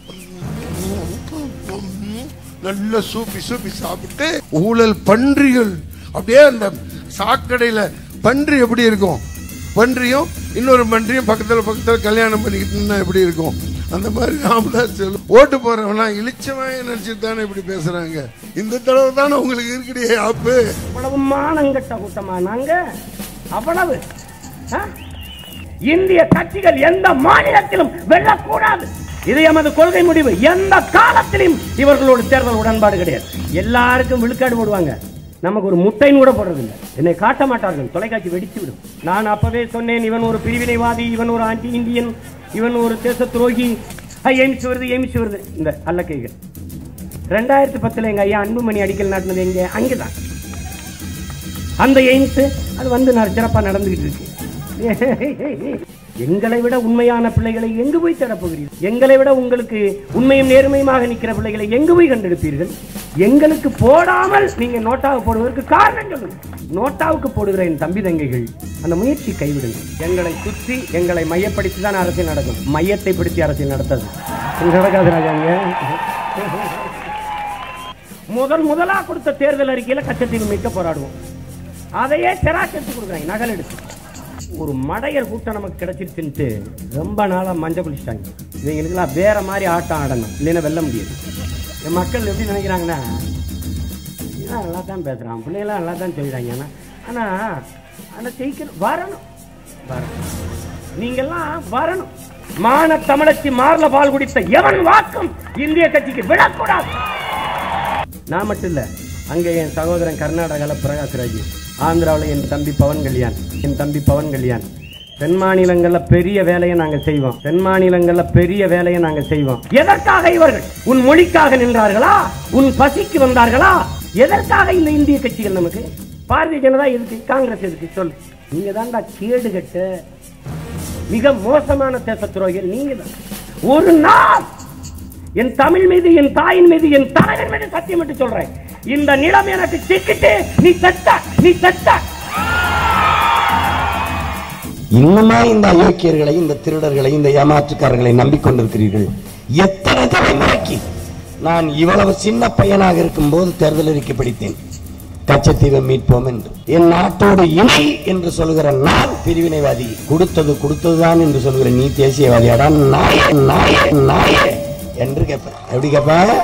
நல்லா சூப்பி சூப்பி சாப்பிட்டு ஊழல் பன்றிகள் அப்படியே அந்த சாக்கடையில பன்றி எப்படி இருக்கும் பன்றியும் இன்னொரு பன்றியும் பக்கத்துல பக்கத்துல கல்யாணம் பண்ணிக்கிட்டு இருந்தா எப்படி இருக்கும் அந்த மாதிரி ராமதாஸ் செல்வம் ஓட்டு போறவனா இழிச்சவன் நினைச்சிட்டு தானே இப்படி பேசுறாங்க இந்த தடவை தானே உங்களுக்கு இருக்கடியே ஆப்பு அவ்வளவு மானங்கட்ட கூட்டமா நாங்க அவ்வளவு ஆ? இந்திய கட்சிகள் எந்த மாநிலத்திலும் வெல்லக்கூடாது இது எமது கொள்கை முடிவு எந்த காலத்திலும் இவர்களோட தேர்தல் உடன்பாடு கிடையாது எல்லாருக்கும் விழுக்காடு போடுவாங்க நமக்கு ஒரு முட்டைன்னு கூட போடுறதில்லை என்னை காட்ட மாட்டார்கள் தொலைக்காட்சி வெடித்து விடும் நான் அப்பவே சொன்னேன் இவன் ஒரு பிரிவினைவாதி இவன் ஒரு ஆன்டி இந்தியன் இவன் ஒரு தேச துரோகி எய்ம்ஸ் வருது எய்ம்ஸ் வருது இந்த அல்லக்கைகள் ரெண்டாயிரத்தி பத்துல எங்க ஐயா அன்புமணி அடிக்கல் நாட்டினது எங்க அங்கேதான் அந்த எய்ம்ஸ் அது வந்து நான் சிறப்பா நடந்துகிட்டு இருக்கு எங்களை விட உண்மையான பிள்ளைகளை எங்கு போய் தேடப் போகிறீர்கள் எங்களை விட உங்களுக்கு உண்மையும் நேர்மையுமாக நிற்கிற பிள்ளைகளை எங்கு போய் கண்டெடுப்பீர்கள் எங்களுக்கு போடாமல் நீங்க நோட்டாவை போடுவதற்கு காரணம் சொல்லுங்க நோட்டாவுக்கு போடுகிற என் தம்பி தங்கைகள் அந்த முயற்சி கைவிடுங்க எங்களை சுற்றி எங்களை மையப்படுத்தி தான் அரசியல் நடக்கும் மையத்தை பிடிச்சி அரசியல் நடத்தது நடக்காது ராஜாங்க முதல் முதலா கொடுத்த தேர்தல் அறிக்கையில கச்சத்தீவு மீட்க போராடுவோம் அதையே செராக் எடுத்து கொடுக்குறாங்க நகல் எடுத்து ஒரு மடையர் கூட்டம் நமக்கு கிடைச்சிருச்சுன்ட்டு ரொம்ப நாளா மஞ்சள் குளிச்சிட்டாங்க இவங்களுக்குலாம் வேற மாதிரி ஆட்டம் ஆடணும் இல்லைன்னா வெல்ல முடியாது என் மக்கள் எப்படி நினைக்கிறாங்கன்னா இவன் நல்லா தான் பேசுறான் பிள்ளைகளாம் நல்லா தான் சொல்லிடுறாங்க ஆனா ஆனா ஆனா ஜெயிக்கணும் வரணும் வரணும் நீங்கெல்லாம் வரணும் மான தமிழச்சி மார்ல பால் குடித்த எவன் வாக்கும் இந்திய கட்சிக்கு விடக்கூடாது நான் மட்டும் இல்ல அங்க என் சகோதரன் கர்நாடகால பிரகாஷ் ராஜ் ஆந்திராவில் என் தம்பி பவன் கல்யாண் என் தம்பி பவன் கல்யாண் தென் மாநிலங்கள்ல பெரிய வேலையை நாங்க செய்வோம் தென் மாநிலங்கள்ல பெரிய வேலையை நாங்க செய்வோம் எதற்காக இவர்கள் உன் மொழிக்காக நின்றார்களா உன் பசிக்கு வந்தார்களா எதற்காக இந்த இந்திய கட்சிகள் நமக்கு பாரதிய ஜனதா எதுக்கு காங்கிரஸ் எதுக்கு சொல் நீங்க தான்டா கேடு கட்ட மிக மோசமான தேச துரோகிகள் நீங்க தான் ஒரு நாள் என் தமிழ் மீது என் தாயின் மீது என் தலைவன் மீது சத்தியம் என்று சொல்றேன் இந்த நிலம் எனக்கு சிக்கிட்டு நீ செத்த நீ செத்த இன்னுமா இந்த அயோக்கியர்களை இந்த திருடர்களை இந்த ஏமாற்றுக்காரர்களை நம்பிக்கொண்டிருக்கிறீர்கள் எத்தனை தலைமுறைக்கு நான் இவ்வளவு சின்ன பையனாக இருக்கும்போது தேர்தல் அறிக்கை படித்தேன் கச்சத்தீவை மீட்போம் என்று என் நாட்டோடு இணை என்று சொல்கிற நான் பிரிவினைவாதி கொடுத்தது கொடுத்ததுதான் என்று சொல்கிற நீ தேசியவாதியாடா நாயே நாயே நாயே என்று கேட்பேன் எப்படி கேட்பேன்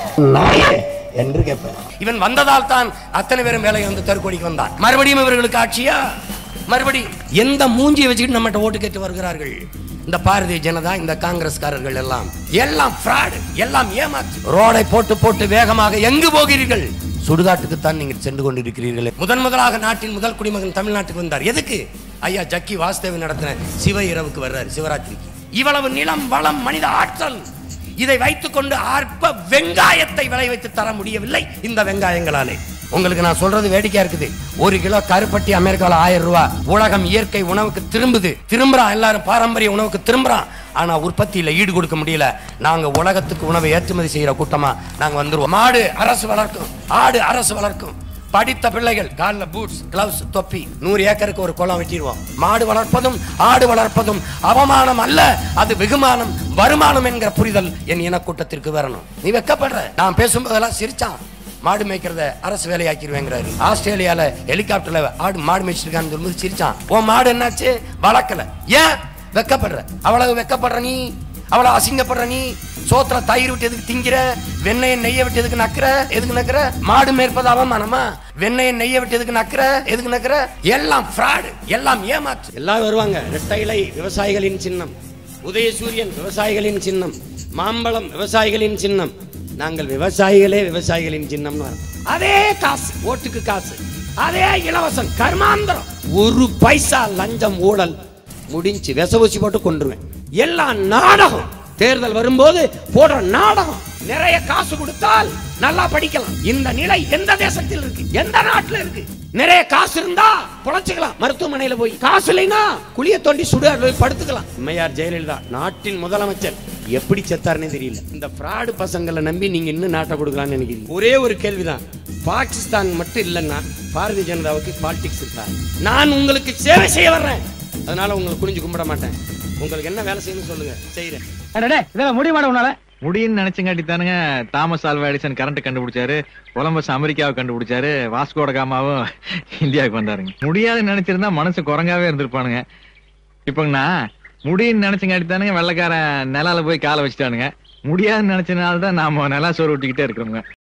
நாயே என்று கேட்பேன் இவன் வந்ததால் தான் அத்தனை பேரும் வேலை வந்து தெருக்கோடிக்கு வந்தான் மறுபடியும் இவர்களுக்கு ஆட்சியா மறுபடி எந்த மூஞ்சியை வச்சுக்கிட்டு நம்மகிட்ட ஓட்டு கேட்டு வருகிறார்கள் இந்த பாரதிய ஜனதா இந்த காங்கிரஸ்காரர்கள் எல்லாம் எல்லாம் fraud எல்லாம் ஏமாற்று ரோடை போட்டு போட்டு வேகமாக எங்கு போகிறீர்கள் சுடுகாட்டுக்குத்தான் நீங்கள் சென்று கொண்டிருக்கிறீர்களே முதன் முதலாக நாட்டின் முதல் குடிமகன் தமிழ்நாட்டுக்கு வந்தார் எதுக்கு ஐயா ஜக்கி வாசுதேவன் நடத்தின சிவ இரவுக்கு வர்றாரு சிவராத்திரிக்கு இவ்வளவு நிலம் வளம் மனித ஆற்றல் இதை வைத்துக்கொண்டு அற்ப வெங்காயத்தை விளைவித்து தர முடியவில்லை இந்த வெங்காயங்களாலே உங்களுக்கு நான் சொல்றது வேடிக்கையா இருக்குது ஒரு கிலோ கருப்பட்டி அமெரிக்காவில் ஆயிரம் ரூபாய் உலகம் இயற்கை உணவுக்கு திரும்புது திரும்புறான் எல்லாரும் பாரம்பரிய உணவுக்கு திரும்புறான் ஆனா உற்பத்தியில ஈடு கொடுக்க முடியல நாங்க உலகத்துக்கு உணவை ஏற்றுமதி செய்யற கூட்டமா நாங்க வந்துருவோம் மாடு அரசு வளர்க்கும் ஆடு அரசு வளர்க்கும் படித்த பிள்ளைகள் காலில் பூட்ஸ் கிளவுஸ் தொப்பி நூறு ஏக்கருக்கு ஒரு குளம் வெட்டிடுவோம் மாடு வளர்ப்பதும் ஆடு வளர்ப்பதும் அவமானம் அல்ல அது வெகுமானம் வருமானம் என்கிற புரிதல் என் இனக்கூட்டத்திற்கு வரணும் நீ வெக்கப்படுற நான் பேசும்போதெல்லாம் சிரிச்சான் மாடு மேய்க்கிறத அரசு வேலையாக்கிடுவேங்கிறாரு ஆஸ்திரேலியால ஹெலிகாப்டர்ல ஆடு மாடு மேய்ச்சிருக்கான்னு சொல்லும்போது சிரிச்சான் உன் மாடு என்னாச்சு வளர்க்கல ஏன் வெக்கப்படுற அவ்வளவு வெக்கப்படுற நீ அவ்வளவு அசிங்கப்படுற நீ சோத்துல தயிர் விட்டு எதுக்கு திங்கிற வெண்ணெயை நெய்ய விட்டு எதுக்கு நக்குற எதுக்கு நக்குற மாடு மேற்பது அவமானமா வெண்ணெயை நெய்ய விட்டு எதுக்கு நக்குற எதுக்கு நக்குற எல்லாம் ஃப்ராடு எல்லாம் ஏமாற்று எல்லாம் வருவாங்க ரெட்டை இலை விவசாயிகளின் சின்னம் உதயசூரியன் விவசாயிகளின் சின்னம் மாம்பழம் விவசாயிகளின் சின்னம் நாங்கள் விவசாயிகளே விவசாயிகளின் சின்னம்னு வரோம். அதே காசு ஓட்டுக்கு காசு அதே இலவசம் கர்மாந்திரம் ஒரு பைசா லஞ்சம் ஊழல் முடிஞ்சு விச ஊசி போட்டு கொண்டுருவேன் எல்லாம் நாடகம் தேர்தல் வரும்போது போடுற நாடகம் நிறைய காசு கொடுத்தால் நல்லா படிக்கலாம் இந்த நிலை எந்த தேசத்தில் இருக்கு எந்த நாட்டுல இருக்கு நிறைய காசு இருந்தா பொழைச்சுக்கலாம் மருத்துவமனையில போய் காசு இல்லைன்னா குழிய தோண்டி சுடுகாடு போய் படுத்துக்கலாம் அம்மையார் ஜெயலலிதா நாட்டின் முதலமைச்சர் எப்படி செத்தாருன்னே தெரியல இந்த ஃப்ராடு பசங்களை நம்பி நீங்க இன்னும் நாட்டை கொடுக்கலாம்னு நினைக்கிறீங்க ஒரே ஒரு கேள்விதான் பாகிஸ்தான் மட்டும் இல்லைன்னா பாரதிய ஜனதாவுக்கு பாலிடிக்ஸ் இருக்கா நான் உங்களுக்கு சேவை செய்ய வர்றேன் அதனால உங்களை குனிஞ்சு கும்பிட மாட்டேன் உங்களுக்கு என்ன வேலை செய்யணும்னு சொல்லுங்க செய்யறேன் இதெல்லாம் முடிவாட உன்னால முடியும்னு நினைச்சங்காட்டி தானுங்க தாமஸ் ஆல்வா எடிசன் கரண்ட் கண்டுபிடிச்சாரு கொலம்பஸ் அமெரிக்காவை கண்டுபிடிச்சாரு வாஸ்கோட காமாவும் இந்தியாவுக்கு வந்தாருங்க முடியாதுன்னு நினைச்சிருந்தா மனசு குரங்காவே இருந்திருப்பானுங்க இப்பங்கண்ணா முடியும்னு நினைச்சங்காட்டி தானுங்க வெள்ளக்காரன் நிலால போய் காலை வச்சுட்டானுங்க முடியாதுன்னு நினைச்சனால தான் நாம நிலா சோறு விட்டுக்கிட்டே இருக்கிறோங்க